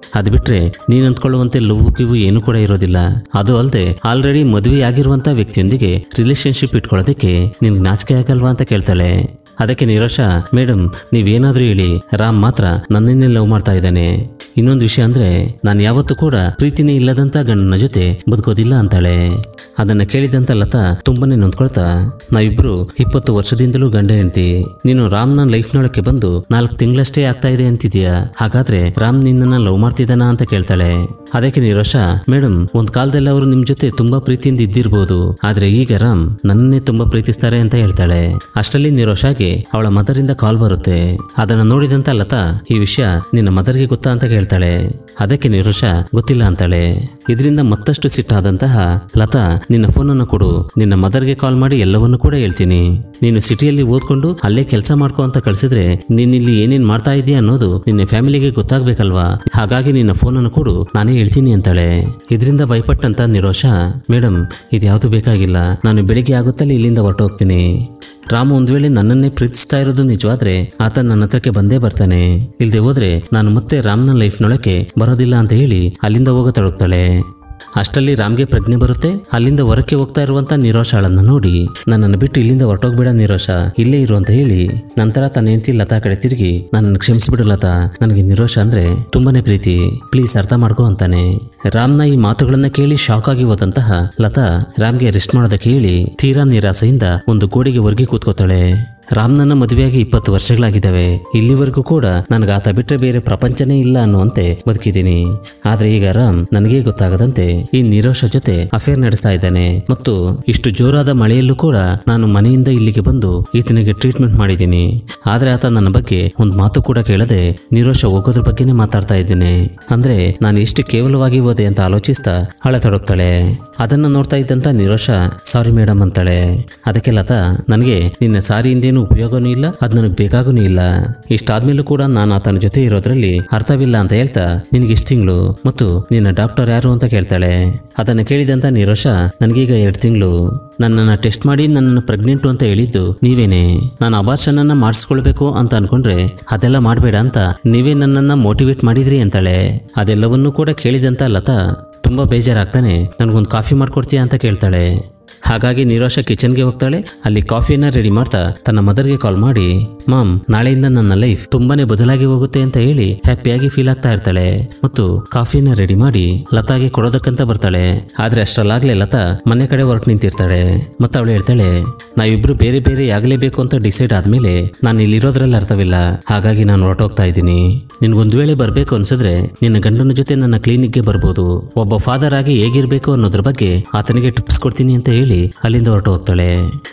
ಅದು ಬಿಟ್ರೆ ನೀನ್ ಅಂದ್ಕೊಳ್ಳುವಂತೆ ಲವ್ ಗಿವು ಏನು ಕೂಡ ಇರೋದಿಲ್ಲ ಅದು ಅಲ್ಲದೆ ಆಲ್ರೆಡಿ ಮದುವೆ ಆಗಿರುವಂತ ವ್ಯಕ್ತಿಯೊಂದಿಗೆ ರಿಲೇಶನ್ಶಿಪ್ ಇಟ್ಕೊಳ್ಳೋದಕ್ಕೆ ನಿನ್ಗೆ ನಾಚಿಕೆ ಆಗಲ್ವಾ ಅಂತ ಕೇಳ್ತಾಳೆ ಅದಕ್ಕೆ ನಿರೋಷ ಮೇಡಮ್ ನೀವೇನಾದ್ರೂ ಹೇಳಿ ರಾಮ್ ಮಾತ್ರ ನನ್ನನ್ನೇ ಲವ್ ಮಾಡ್ತಾ ಇದ್ದಾನೆ ಇನ್ನೊಂದು ವಿಷಯ ಅಂದ್ರೆ ನಾನು ಯಾವತ್ತೂ ಕೂಡ ಪ್ರೀತಿನೇ ಇಲ್ಲದಂತ ಗಂಡನ ಜೊತೆ ಬದುಕೋದಿಲ್ಲ ಅಂತಾಳೆ ಅದನ್ನ ಕೇಳಿದಂತ ಲತಾ ತುಂಬಾನೇ ನೊಂದ್ಕೊಳ್ತಾ ನಾವಿಬ್ರು ಇಪ್ಪತ್ತು ವರ್ಷದಿಂದಲೂ ಗಂಡ ಹೆಂಡ್ತಿ ನೀನು ರಾಮ್ನ ಲೈಫ್ನೊಳಕ್ಕೆ ಬಂದು ನಾಲ್ಕು ತಿಂಗಳಷ್ಟೇ ಆಗ್ತಾ ಇದೆ ಅಂತಿದೀಯ ಹಾಗಾದ್ರೆ ರಾಮ್ ನಿನ್ನನ್ನ ಲವ್ ಮಾಡ್ತಿದ್ದಾನ ಅಂತ ಕೇಳ್ತಾಳೆ ಅದಕ್ಕೆ ನಿರೋಷ ಮೇಡಮ್ ಒಂದ್ ಕಾಲದಲ್ಲಿ ಅವರು ನಿಮ್ ಜೊತೆ ತುಂಬಾ ಪ್ರೀತಿಯಿಂದ ಇದ್ದಿರ್ಬೋದು ಆದ್ರೆ ಈಗ ರಾಮ್ ನನ್ನನ್ನೇ ತುಂಬಾ ಪ್ರೀತಿಸ್ತಾರೆ ಅಂತ ಹೇಳ್ತಾಳೆ ಅಷ್ಟರಲ್ಲಿ ನಿರೋಷಾಗೆ ಅವಳ ಮದರಿಂದ ಕಾಲ್ ಬರುತ್ತೆ ಅದನ್ನ ನೋಡಿದಂತ ಲತಾ ಈ ವಿಷಯ ನಿನ್ನ ಮದರ್ಗೆ ಗೊತ್ತಾ ಅಂತ ಕೇಳ್ತಾಳೆ ಅದಕ್ಕೆ ನಿರೋಷ ಗೊತ್ತಿಲ್ಲ ಅಂತಾಳೆ ಇದರಿಂದ ಮತ್ತಷ್ಟು ಸಿಟ್ಟಾದಂತಹ ಲತಾ ನಿನ್ನ ಫೋನನ್ನು ಕೊಡು ನಿನ್ನ ಮದರ್ಗೆ ಕಾಲ್ ಮಾಡಿ ಎಲ್ಲವನ್ನೂ ಕೂಡ ಹೇಳ್ತೀನಿ ನೀನು ಸಿಟಿಯಲ್ಲಿ ಓದ್ಕೊಂಡು ಅಲ್ಲೇ ಕೆಲಸ ಮಾಡ್ಕೋ ಅಂತ ಕಳಿಸಿದ್ರೆ ನೀನ್ ಇಲ್ಲಿ ಏನೇನ್ ಮಾಡ್ತಾ ಇದೀಯ ಅನ್ನೋದು ನಿನ್ನ ಫ್ಯಾಮಿಲಿಗೆ ಗೊತ್ತಾಗ್ಬೇಕಲ್ವಾ ಹಾಗಾಗಿ ನಿನ್ನ ಫೋನನ್ನು ಕೊಡು ನಾನೇ ಹೇಳ್ತೀನಿ ಅಂತಾಳೆ ಇದರಿಂದ ಭಯಪಟ್ಟಂತ ನಿರೋಷ ಮೇಡಮ್ ಇದ್ಯಾವುದು ಬೇಕಾಗಿಲ್ಲ ನಾನು ಬೆಳಿಗ್ಗೆ ಆಗುತ್ತಲೇ ಇಲ್ಲಿಂದ ಹೊರಟೋಗ್ತೀನಿ ರಾಮು ಒಂದ್ ವೇಳೆ ನನ್ನನ್ನೇ ಪ್ರೀತಿಸ್ತಾ ಇರೋದು ನಿಜವಾದ್ರೆ ಆತ ನನ್ನ ಹತ್ರಕ್ಕೆ ಬಂದೇ ಬರ್ತಾನೆ ಇಲ್ದೆ ಹೋದ್ರೆ ನಾನು ಮತ್ತೆ ರಾಮ್ನ ಲೈಫ್ನೊಳಕ್ಕೆ ಬರೋದಿಲ್ಲ ಅಂತ ಹೇಳಿ ಅಲ್ಲಿಂದ ಹೋಗತೊಡಗ್ತಾಳೆ ಅಷ್ಟರಲ್ಲಿ ರಾಮ್ಗೆ ಪ್ರಜ್ಞೆ ಬರುತ್ತೆ ಅಲ್ಲಿಂದ ಹೊರಕ್ಕೆ ಹೋಗ್ತಾ ಇರುವಂತ ನಿರೋಷಾಳನ್ನ ನೋಡಿ ನನ್ನನ್ನು ಬಿಟ್ಟು ಇಲ್ಲಿಂದ ಹೊರಟೋಗ್ಬೇಡ ನಿರೋಷ ಇಲ್ಲೇ ಇರು ಅಂತ ಹೇಳಿ ನಂತರ ತನ್ನ ಹೆಂಡತಿ ಲತಾ ಕಡೆ ತಿರುಗಿ ನನ್ನನ್ನು ಕ್ಷಮಿಸಿಬಿಡು ಲತಾ ನನಗೆ ನಿರೋಷ ಅಂದ್ರೆ ತುಂಬಾನೇ ಪ್ರೀತಿ ಪ್ಲೀಸ್ ಅರ್ಥ ಮಾಡ್ಕೋ ಅಂತಾನೆ ರಾಮ್ನ ಈ ಮಾತುಗಳನ್ನ ಕೇಳಿ ಶಾಕ್ ಆಗಿ ಹೋದಂತಹ ಲತಾ ರಾಮ್ಗೆ ರೆಸ್ಟ್ ಮಾಡೋದಕ್ಕೆ ಹೇಳಿ ತೀರಾ ನಿರಾಸೆಯಿಂದ ಒಂದು ಗೋಡೆಗೆ ಒರ್ಗಿ ಕೂತ್ಕೋತಾಳೆ ರಾಮ್ನನ್ನ ಮದುವೆಯಾಗಿ ಇಪ್ಪತ್ತು ವರ್ಷಗಳಾಗಿದ್ದಾವೆ ಇಲ್ಲಿವರೆಗೂ ಕೂಡ ನನಗೆ ಆತ ಬಿಟ್ಟರೆ ಬೇರೆ ಪ್ರಪಂಚನೇ ಇಲ್ಲ ಅನ್ನುವಂತೆ ಬದುಕಿದ್ದೀನಿ ಆದ್ರೆ ಈಗ ರಾಮ್ ನನಗೇ ಗೊತ್ತಾಗದಂತೆ ಈ ನಿರೋಷ ಜೊತೆ ಅಫೇರ್ ನಡೆಸ್ತಾ ಇದ್ದಾನೆ ಮತ್ತು ಇಷ್ಟು ಜೋರಾದ ಮಳೆಯಲ್ಲೂ ಕೂಡ ನಾನು ಮನೆಯಿಂದ ಇಲ್ಲಿಗೆ ಬಂದು ಈತನಿಗೆ ಟ್ರೀಟ್ಮೆಂಟ್ ಮಾಡಿದ್ದೀನಿ ಆದ್ರೆ ಆತ ನನ್ನ ಬಗ್ಗೆ ಒಂದು ಮಾತು ಕೂಡ ಕೇಳದೆ ನಿರೋಷ ಹೋಗೋದ್ರ ಬಗ್ಗೆನೇ ಮಾತಾಡ್ತಾ ಇದ್ದೇನೆ ಅಂದ್ರೆ ನಾನು ಎಷ್ಟು ಕೇವಲವಾಗಿ ಹೋದೆ ಅಂತ ಆಲೋಚಿಸ್ತಾ ಅಳತೊಡಗ್ತಾಳೆ ಅದನ್ನ ನೋಡ್ತಾ ಇದ್ದಂತ ನಿರೋಷ ಸಾರಿ ಮೇಡಮ್ ಅಂತಾಳೆ ಅದಕ್ಕೆ ಲತಾ ನನಗೆ ನಿನ್ನ ಸಾರಿಯಿಂದೇನು ಉಪಯೋಗನೂ ಇಲ್ಲ ಅದ್ ನನಗೆ ಬೇಕಾಗೂ ಇಲ್ಲ ಇಷ್ಟಾದ್ಮೇಲೂ ಕೂಡ ನಾನು ಆತನ ಜೊತೆ ಇರೋದ್ರಲ್ಲಿ ಅರ್ಥವಿಲ್ಲ ಅಂತ ಹೇಳ್ತಾ ನಿನಗೆ ಎಷ್ಟು ತಿಂಗಳು ಮತ್ತು ನಿನ್ನ ಡಾಕ್ಟರ್ ಯಾರು ಅಂತ ಕೇಳ್ತಾಳೆ ಅದನ್ನ ಕೇಳಿದಂತ ನಿರೋಷ ನನಗೀಗ ಎರಡು ತಿಂಗಳು ನನ್ನನ್ನು ಟೆಸ್ಟ್ ಮಾಡಿ ನನ್ನನ್ನು ಪ್ರೆಗ್ನೆಂಟು ಅಂತ ಹೇಳಿದ್ದು ನೀವೇನೆ ನಾನು ಅಬಾರ್ಷನ್ ಅನ್ನ ಮಾಡಿಸ್ಕೊಳ್ಬೇಕು ಅಂತ ಅನ್ಕೊಂಡ್ರೆ ಅದೆಲ್ಲ ಮಾಡಬೇಡ ಅಂತ ನೀವೇ ನನ್ನನ್ನ ಮೋಟಿವೇಟ್ ಮಾಡಿದ್ರಿ ಅಂತಾಳೆ ಅದೆಲ್ಲವನ್ನೂ ಕೂಡ ಕೇಳಿದಂತ ಲತಾ ತುಂಬಾ ಬೇಜಾರಾಗ್ತಾನೆ ನನಗೊಂದು ಕಾಫಿ ಮಾಡ್ಕೊಡ್ತೀಯಾ ಅಂತ ಕೇಳ್ತಾಳೆ ಹಾಗಾಗಿ ನಿರೋಷ ಕಿಚನ್ಗೆ ಹೋಗ್ತಾಳೆ ಅಲ್ಲಿ ಕಾಫಿನ ರೆಡಿ ಮಾಡ್ತಾ ತನ್ನ ಮದರ್ಗೆ ಕಾಲ್ ಮಾಡಿ ಮಾಮ್ ನಾಳೆಯಿಂದ ನನ್ನ ಲೈಫ್ ತುಂಬಾನೇ ಬದಲಾಗಿ ಹೋಗುತ್ತೆ ಅಂತ ಹೇಳಿ ಹ್ಯಾಪಿಯಾಗಿ ಫೀಲ್ ಆಗ್ತಾ ಇರ್ತಾಳೆ ಮತ್ತು ಕಾಫಿನ ರೆಡಿ ಮಾಡಿ ಲತಾಗೆ ಕೊಡೋದಕ್ಕಂತ ಬರ್ತಾಳೆ ಆದ್ರೆ ಅಷ್ಟರಲ್ಲಾಗ್ಲೇ ಲತಾ ಮನೆ ಕಡೆ ಹೊರಟು ನಿಂತಿರ್ತಾಳೆ ಮತ್ತೆ ಅವಳು ಹೇಳ್ತಾಳೆ ನಾವಿಬ್ರು ಬೇರೆ ಬೇರೆ ಆಗ್ಲೇಬೇಕು ಅಂತ ಡಿಸೈಡ್ ಆದ್ಮೇಲೆ ನಾನು ಇಲ್ಲಿರೋದ್ರಲ್ಲಿ ಅರ್ಥವಿಲ್ಲ ಹಾಗಾಗಿ ನಾನು ಹೊರಟೋಗ್ತಾ ಇದ್ದೀನಿ ನಿನ್ಗೊಂದ್ ವೇಳೆ ಬರ್ಬೇಕು ಅನ್ಸಿದ್ರೆ ನಿನ್ನ ಗಂಡನ ಜೊತೆ ನನ್ನ ಕ್ಲಿನಿಕ್ಗೆ ಬರ್ಬೋದು ಒಬ್ಬ ಫಾದರ್ ಆಗಿ ಹೇಗಿರ್ಬೇಕು ಅನ್ನೋದ್ರ ಬಗ್ಗೆ ಆತನಿಗೆ ಟಿಪ್ಸ್ ಕೊಡ್ತೀನಿ ಅಂತ ಹೇಳಿ ಅಲ್ಲಿಂದ ಹೊರಟು ಹೋಗ್ತಾಳೆ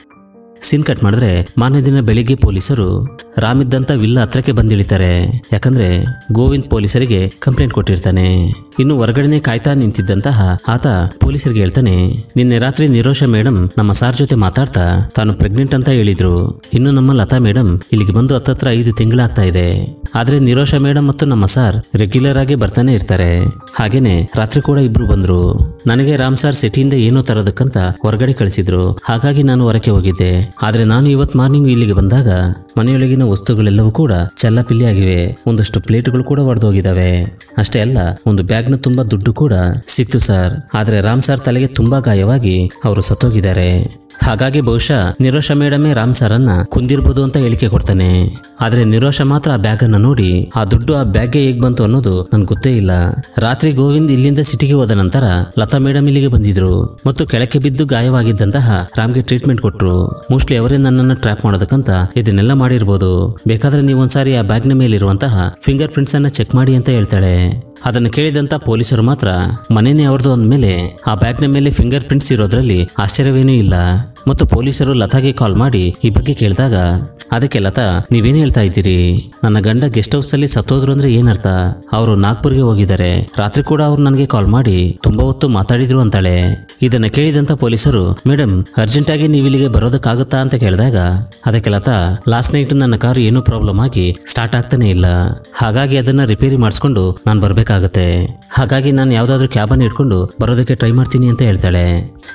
ಸೀನ್ ಕಟ್ ಮಾಡಿದ್ರೆ ಮಾರನೇ ದಿನ ಬೆಳಿಗ್ಗೆ ಪೊಲೀಸರು ರಾಮಿದ್ದಂತ ವಿಲ್ಲ ಹತ್ರಕ್ಕೆ ಬಂದಿಳಿತಾರೆ ಯಾಕಂದ್ರೆ ಗೋವಿಂದ್ ಪೊಲೀಸರಿಗೆ ಕಂಪ್ಲೇಂಟ್ ಕೊಟ್ಟಿರ್ತಾನೆ ಇನ್ನು ಹೊರಗಡೆನೆ ಕಾಯ್ತಾ ನಿಂತಿದ್ದಂತಹ ಆತ ಪೊಲೀಸರಿಗೆ ಹೇಳ್ತಾನೆ ನಿನ್ನೆ ರಾತ್ರಿ ನಿರೋಷ ಮೇಡಮ್ ನಮ್ಮ ಸಾರ್ ಜೊತೆ ಮಾತಾಡ್ತಾ ತಾನು ಪ್ರೆಗ್ನೆಂಟ್ ಅಂತ ಹೇಳಿದ್ರು ಇನ್ನು ನಮ್ಮ ಲತಾ ಮೇಡಮ್ ಇಲ್ಲಿಗೆ ಬಂದು ಹತ್ತತ್ರ ಐದು ತಿಂಗಳಾಗ್ತಾ ಇದೆ ಆದ್ರೆ ನಿರೋಷ ಮೇಡಮ್ ಮತ್ತು ನಮ್ಮ ಸಾರ್ ರೆಗ್ಯುಲರ್ ಆಗಿ ಬರ್ತಾನೆ ಇರ್ತಾರೆ ಹಾಗೇನೆ ರಾತ್ರಿ ಕೂಡ ಇಬ್ರು ಬಂದ್ರು ನನಗೆ ರಾಮ್ ಸಾರ್ ಸಿಟಿಯಿಂದ ಏನೋ ತರೋದಕ್ಕಂತ ಹೊರಗಡೆ ಕಳಿಸಿದ್ರು ಹಾಗಾಗಿ ನಾನು ಹೊರಕ್ಕೆ ಹೋಗಿದ್ದೆ ಆದ್ರೆ ನಾನು ಇವತ್ ಮಾರ್ನಿಂಗ್ ಇಲ್ಲಿಗೆ ಬಂದಾಗ ಮನೆಯೊಳಗಿನ ವಸ್ತುಗಳೆಲ್ಲವೂ ಕೂಡ ಚೆಲ್ಲಪಿಲ್ಲಿ ಆಗಿವೆ ಒಂದಷ್ಟು ಪ್ಲೇಟ್ಗಳು ಕೂಡ ಒಡೆದೋಗಿದಾವೆ ಅಷ್ಟೇ ಅಲ್ಲ ಒಂದು ಬ್ಯಾಗ್ನ ತುಂಬಾ ದುಡ್ಡು ಕೂಡ ಸಿಕ್ತು ಸರ್ ಆದ್ರೆ ರಾಮ್ ಸಾರ್ ತಲೆಗೆ ತುಂಬಾ ಗಾಯವಾಗಿ ಅವರು ಸತ್ತೋಗಿದ್ದಾರೆ ಹಾಗಾಗಿ ಬಹುಶಃ ನಿರೋಷ ಮೇಡಮೇ ರಾಮ್ ಸರನ್ನ ಕುಂದಿರ್ಬೋದು ಅಂತ ಹೇಳಿಕೆ ಕೊಡ್ತಾನೆ ಆದ್ರೆ ನಿರೋಷ ಮಾತ್ರ ಆ ಬ್ಯಾಗ್ ಅನ್ನ ನೋಡಿ ಆ ದುಡ್ಡು ಆ ಬ್ಯಾಗ್ಗೆ ಹೇಗ್ ಬಂತು ಅನ್ನೋದು ನನ್ಗೆ ಗೊತ್ತೇ ಇಲ್ಲ ರಾತ್ರಿ ಗೋವಿಂದ್ ಇಲ್ಲಿಂದ ಸಿಟಿಗೆ ಹೋದ ನಂತರ ಲತಾ ಮೇಡಮ್ ಇಲ್ಲಿಗೆ ಬಂದಿದ್ರು ಮತ್ತು ಕೆಳಕ್ಕೆ ಬಿದ್ದು ಗಾಯವಾಗಿದ್ದಂತಹ ರಾಮ್ಗೆ ಟ್ರೀಟ್ಮೆಂಟ್ ಕೊಟ್ರು ಮೋಸ್ಟ್ಲಿ ಅವರೇ ನನ್ನನ್ನು ಟ್ರ್ಯಾಪ್ ಮಾಡೋದಕ್ಕಂತ ಇದನ್ನೆಲ್ಲ ಮಾಡಿರ್ಬೋದು ಬೇಕಾದ್ರೆ ನೀವು ಒಂದ್ಸಾರಿ ಆ ಬ್ಯಾಗ್ನ ಮೇಲಿರುವಂತಹ ಫಿಂಗರ್ ಪ್ರಿಂಟ್ಸ್ ಅನ್ನ ಚೆಕ್ ಮಾಡಿ ಅಂತ ಹೇಳ್ತಾಳೆ ಅದನ್ನು ಕೇಳಿದಂತ ಪೊಲೀಸರು ಮಾತ್ರ ಮನೆನೇ ಅವ್ರದ್ದು ಅಂದ್ಮೇಲೆ ಆ ಬ್ಯಾಗ್ನ ಮೇಲೆ ಫಿಂಗರ್ ಪ್ರಿಂಟ್ಸ್ ಇರೋದ್ರಲ್ಲಿ ಆಶ್ಚರ್ಯವೇನೂ ಇಲ್ಲ ಮತ್ತು ಪೊಲೀಸರು ಲತಾಗೆ ಕಾಲ್ ಮಾಡಿ ಈ ಬಗ್ಗೆ ಕೇಳಿದಾಗ ಅದಕ್ಕೆ ಲತಾ ನೀವೇನ್ ಹೇಳ್ತಾ ಇದ್ದೀರಿ ನನ್ನ ಗಂಡ ಗೆಸ್ಟ್ ಹೌಸ್ ಅಲ್ಲಿ ಸತ್ತೋದ್ರು ಅಂದ್ರೆ ಏನರ್ಥ ಅವರು ನಾಗ್ಪುರ್ಗೆ ಹೋಗಿದ್ದಾರೆ ರಾತ್ರಿ ಕೂಡ ಅವ್ರು ನನಗೆ ಕಾಲ್ ಮಾಡಿ ತುಂಬಾ ಹೊತ್ತು ಮಾತಾಡಿದ್ರು ಅಂತಾಳೆ ಇದನ್ನ ಕೇಳಿದಂತ ಪೊಲೀಸರು ಮೇಡಮ್ ಅರ್ಜೆಂಟ್ ಆಗಿ ನೀವು ಇಲ್ಲಿಗೆ ಬರೋದಕ್ಕಾಗುತ್ತಾ ಅಂತ ಕೇಳಿದಾಗ ಅದಕ್ಕೆ ಲತಾ ಲಾಸ್ಟ್ ನೈಟ್ ನನ್ನ ಕಾರು ಏನೂ ಪ್ರಾಬ್ಲಮ್ ಆಗಿ ಸ್ಟಾರ್ಟ್ ಆಗ್ತಾನೆ ಇಲ್ಲ ಹಾಗಾಗಿ ಅದನ್ನ ರಿಪೇರಿ ಮಾಡಿಸ್ಕೊಂಡು ನಾನು ಬರ್ಬೇಕಾಗತ್ತೆ ಹಾಗಾಗಿ ನಾನು ಯಾವ್ದಾದ್ರು ಕ್ಯಾಬನ್ನು ಇಟ್ಕೊಂಡು ಬರೋದಕ್ಕೆ ಟ್ರೈ ಮಾಡ್ತೀನಿ ಅಂತ ಹೇಳ್ತಾಳೆ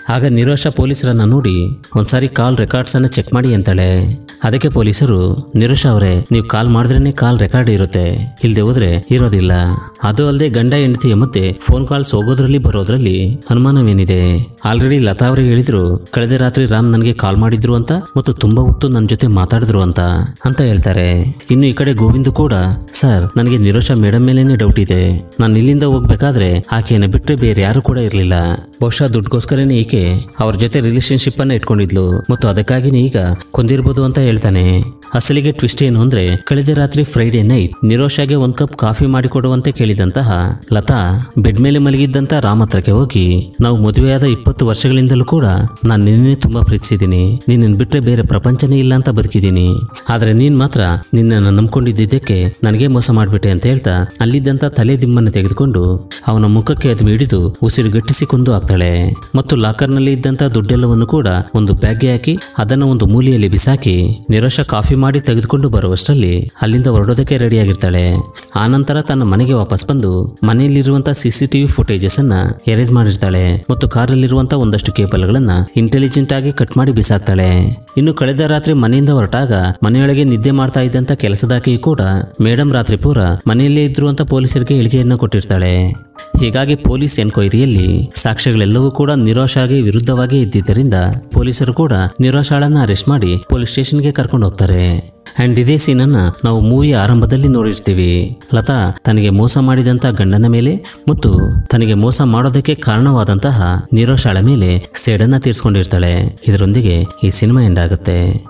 ಆಗ ನಿರೋಷ ಪೊಲೀಸರನ್ನ ನೋಡಿ ಒಂದ್ಸಾರಿ ಕಾಲ್ ರೆಕಾರ್ಡ್ಸ್ ಅನ್ನ ಚೆಕ್ ಮಾಡಿ ಅಂತಾಳೆ ಅದಕ್ಕೆ ಪೊಲೀಸರು ನಿರೋಷ ಅವರೇ ನೀವು ಕಾಲ್ ಮಾಡಿದ್ರೇನೆ ಕಾಲ್ ರೆಕಾರ್ಡ್ ಇರುತ್ತೆ ಇಲ್ದೆ ಹೋದ್ರೆ ಇರೋದಿಲ್ಲ ಅದು ಅಲ್ಲದೆ ಗಂಡ ಹೆಂಡತಿಯ ಮಧ್ಯೆ ಫೋನ್ ಕಾಲ್ಸ್ ಹೋಗೋದ್ರಲ್ಲಿ ಬರೋದ್ರಲ್ಲಿ ಅನುಮಾನವೇನಿದೆ ಆಲ್ರೆಡಿ ಲತಾ ಅವರಿಗೆ ಹೇಳಿದ್ರು ಕಳೆದ ರಾತ್ರಿ ರಾಮ್ ನನಗೆ ಕಾಲ್ ಮಾಡಿದ್ರು ಅಂತ ಮತ್ತು ತುಂಬಾ ಹೊತ್ತು ನನ್ನ ಜೊತೆ ಮಾತಾಡಿದ್ರು ಅಂತ ಅಂತ ಹೇಳ್ತಾರೆ ಇನ್ನು ಈ ಕಡೆ ಗೋವಿಂದ್ ಕೂಡ ಸರ್ ನನಗೆ ನಿರೋಷ ಮೇಡಮ್ ಮೇಲೇನೆ ಡೌಟ್ ಇದೆ ನಾನು ಇಲ್ಲಿಂದ ಹೋಗ್ಬೇಕಾದ್ರೆ ಆಕೆಯನ್ನು ಬಿಟ್ರೆ ಬೇರೆ ಯಾರು ಕೂಡ ಇರಲಿಲ್ಲ ಬಹುಶಃ ದುಡ್ಗೋಸ್ಕರನೇ ಈಕೆ ಅವ್ರ ಜೊತೆ ರಿಲೇಶನ್ಶಿಪ್ ಅನ್ನ ಇಟ್ಕೊಂಡಿದ್ಲು ಮತ್ತು ಅದಕ್ಕಾಗಿನೇ ಈಗ ಕೊಂದಿರ್ಬೋದು ಅಂತ ಹೇಳ್ತಾನೆ ಅಸಲಿಗೆ ಟ್ವಿಸ್ಟ್ ಏನು ಅಂದ್ರೆ ಕಳೆದ ರಾತ್ರಿ ಫ್ರೈಡೆ ನೈಟ್ ನಿರೋಷಾಗೆ ಒಂದ್ ಕಪ್ ಕಾಫಿ ಮಾಡಿಕೊಡುವಂತೆ ಕೇಳಿದಂತಹ ಲತಾ ಬೆಡ್ ಮೇಲೆ ಮಲಗಿದ್ದಂತ ರಾಮ್ ಹತ್ರಕ್ಕೆ ಹೋಗಿ ನಾವು ಮದುವೆಯಾದ ಇಪ್ಪತ್ತು ವರ್ಷಗಳಿಂದಲೂ ಕೂಡ ನಾನು ನಿನ್ನೆ ತುಂಬಾ ಪ್ರೀತಿಸಿದ್ದೀನಿ ನಿನ್ನನ್ನು ಬಿಟ್ರೆ ಬೇರೆ ಪ್ರಪಂಚನೇ ಇಲ್ಲ ಅಂತ ಬದುಕಿದ್ದೀನಿ ಆದ್ರೆ ನೀನ್ ಮಾತ್ರ ನಿನ್ನನ್ನು ನಂಬ್ಕೊಂಡಿದ್ದಕ್ಕೆ ನನಗೆ ಮೋಸ ಮಾಡ್ಬಿಟ್ಟೆ ಅಂತ ಹೇಳ್ತಾ ಅಲ್ಲಿದ್ದಂತ ತಲೆ ದಿಮ್ಮನ್ನು ತೆಗೆದುಕೊಂಡು ಅವನ ಮುಖಕ್ಕೆ ಅದು ಹಿಡಿದು ಉಸಿರು ಗಟ್ಟಿಸಿ ಕೊಂದು ಹಾಕ್ತಾಳೆ ಮತ್ತು ಲಾಕರ್ನಲ್ಲಿ ಇದ್ದಂತ ದುಡ್ಡೆಲ್ಲವನ್ನು ಕೂಡ ಒಂದು ಬ್ಯಾಗ್ಗೆ ಹಾಕಿ ಅದನ್ನು ಒಂದು ಮೂಲೆಯಲ್ಲಿ ಬಿಸಾಕಿ ನಿರೋಷ ಕಾಫಿ ಮಾಡಿ ತೆಗೆದುಕೊಂಡು ಬರುವಷ್ಟರಲ್ಲಿ ಅಲ್ಲಿಂದ ಹೊರಡೋದಕ್ಕೆ ರೆಡಿಯಾಗಿರ್ತಾಳೆ ಆನಂತರ ತನ್ನ ಮನೆಗೆ ವಾಪಸ್ ಬಂದು ಮನೆಯಲ್ಲಿರುವಂತಹ ಸಿಸಿಟಿವಿ ಫುಟೇಜಸ್ ಅನ್ನ ಎರೇಸ್ ಮಾಡಿರ್ತಾಳೆ ಮತ್ತು ಕಾರಲ್ಲಿರುವಂತಹ ಒಂದಷ್ಟು ಕೇಬಲ್ಗಳನ್ನ ಇಂಟೆಲಿಜೆಂಟ್ ಆಗಿ ಕಟ್ ಮಾಡಿ ಬಿಸಾಕ್ತಾಳೆ ಇನ್ನು ಕಳೆದ ರಾತ್ರಿ ಮನೆಯಿಂದ ಹೊರಟಾಗ ಮನೆಯೊಳಗೆ ನಿದ್ದೆ ಮಾಡ್ತಾ ಇದ್ದಂತ ಕೆಲಸದಾಕೆಯೂ ಕೂಡ ಮೇಡಮ್ ರಾತ್ರಿ ಪೂರ ಮನೆಯಲ್ಲೇ ಇದ್ರು ಅಂತ ಪೊಲೀಸರಿಗೆ ಹೇಳಿಕೆಯನ್ನ ಕೊಟ್ಟಿರ್ತಾಳೆ ಹೀಗಾಗಿ ಪೊಲೀಸ್ ಎನ್ಕ್ವೈರಿಯಲ್ಲಿ ಸಾಕ್ಷ್ಯಗಳೆಲ್ಲವೂ ಕೂಡ ನಿರೋಷಾಗೆ ವಿರುದ್ಧವಾಗಿ ಇದ್ದಿದ್ದರಿಂದ ಪೊಲೀಸರು ಕೂಡ ನಿರೋಷಾಳನ್ನ ಅರೆಸ್ಟ್ ಮಾಡಿ ಪೊಲೀಸ್ ಸ್ಟೇಷನ್ಗೆ ಕರ್ಕೊಂಡು ಹೋಗ್ತಾರೆ ಅಂಡ್ ಇದೇ ಸೀನನ್ನ ನಾವು ಮೂವಿಯ ಆರಂಭದಲ್ಲಿ ನೋಡಿರ್ತೀವಿ ಲತಾ ತನಗೆ ಮೋಸ ಮಾಡಿದಂತ ಗಂಡನ ಮೇಲೆ ಮತ್ತು ತನಗೆ ಮೋಸ ಮಾಡೋದಕ್ಕೆ ಕಾರಣವಾದಂತಹ ನಿರೋಷಾಳ ಮೇಲೆ ಸೇಡನ್ನ ತೀರ್ಸ್ಕೊಂಡಿರ್ತಾಳೆ ಇದರೊಂದಿಗೆ ಈ ಸಿನಿಮಾ ಎಂಡ್ ಆಗುತ್ತೆ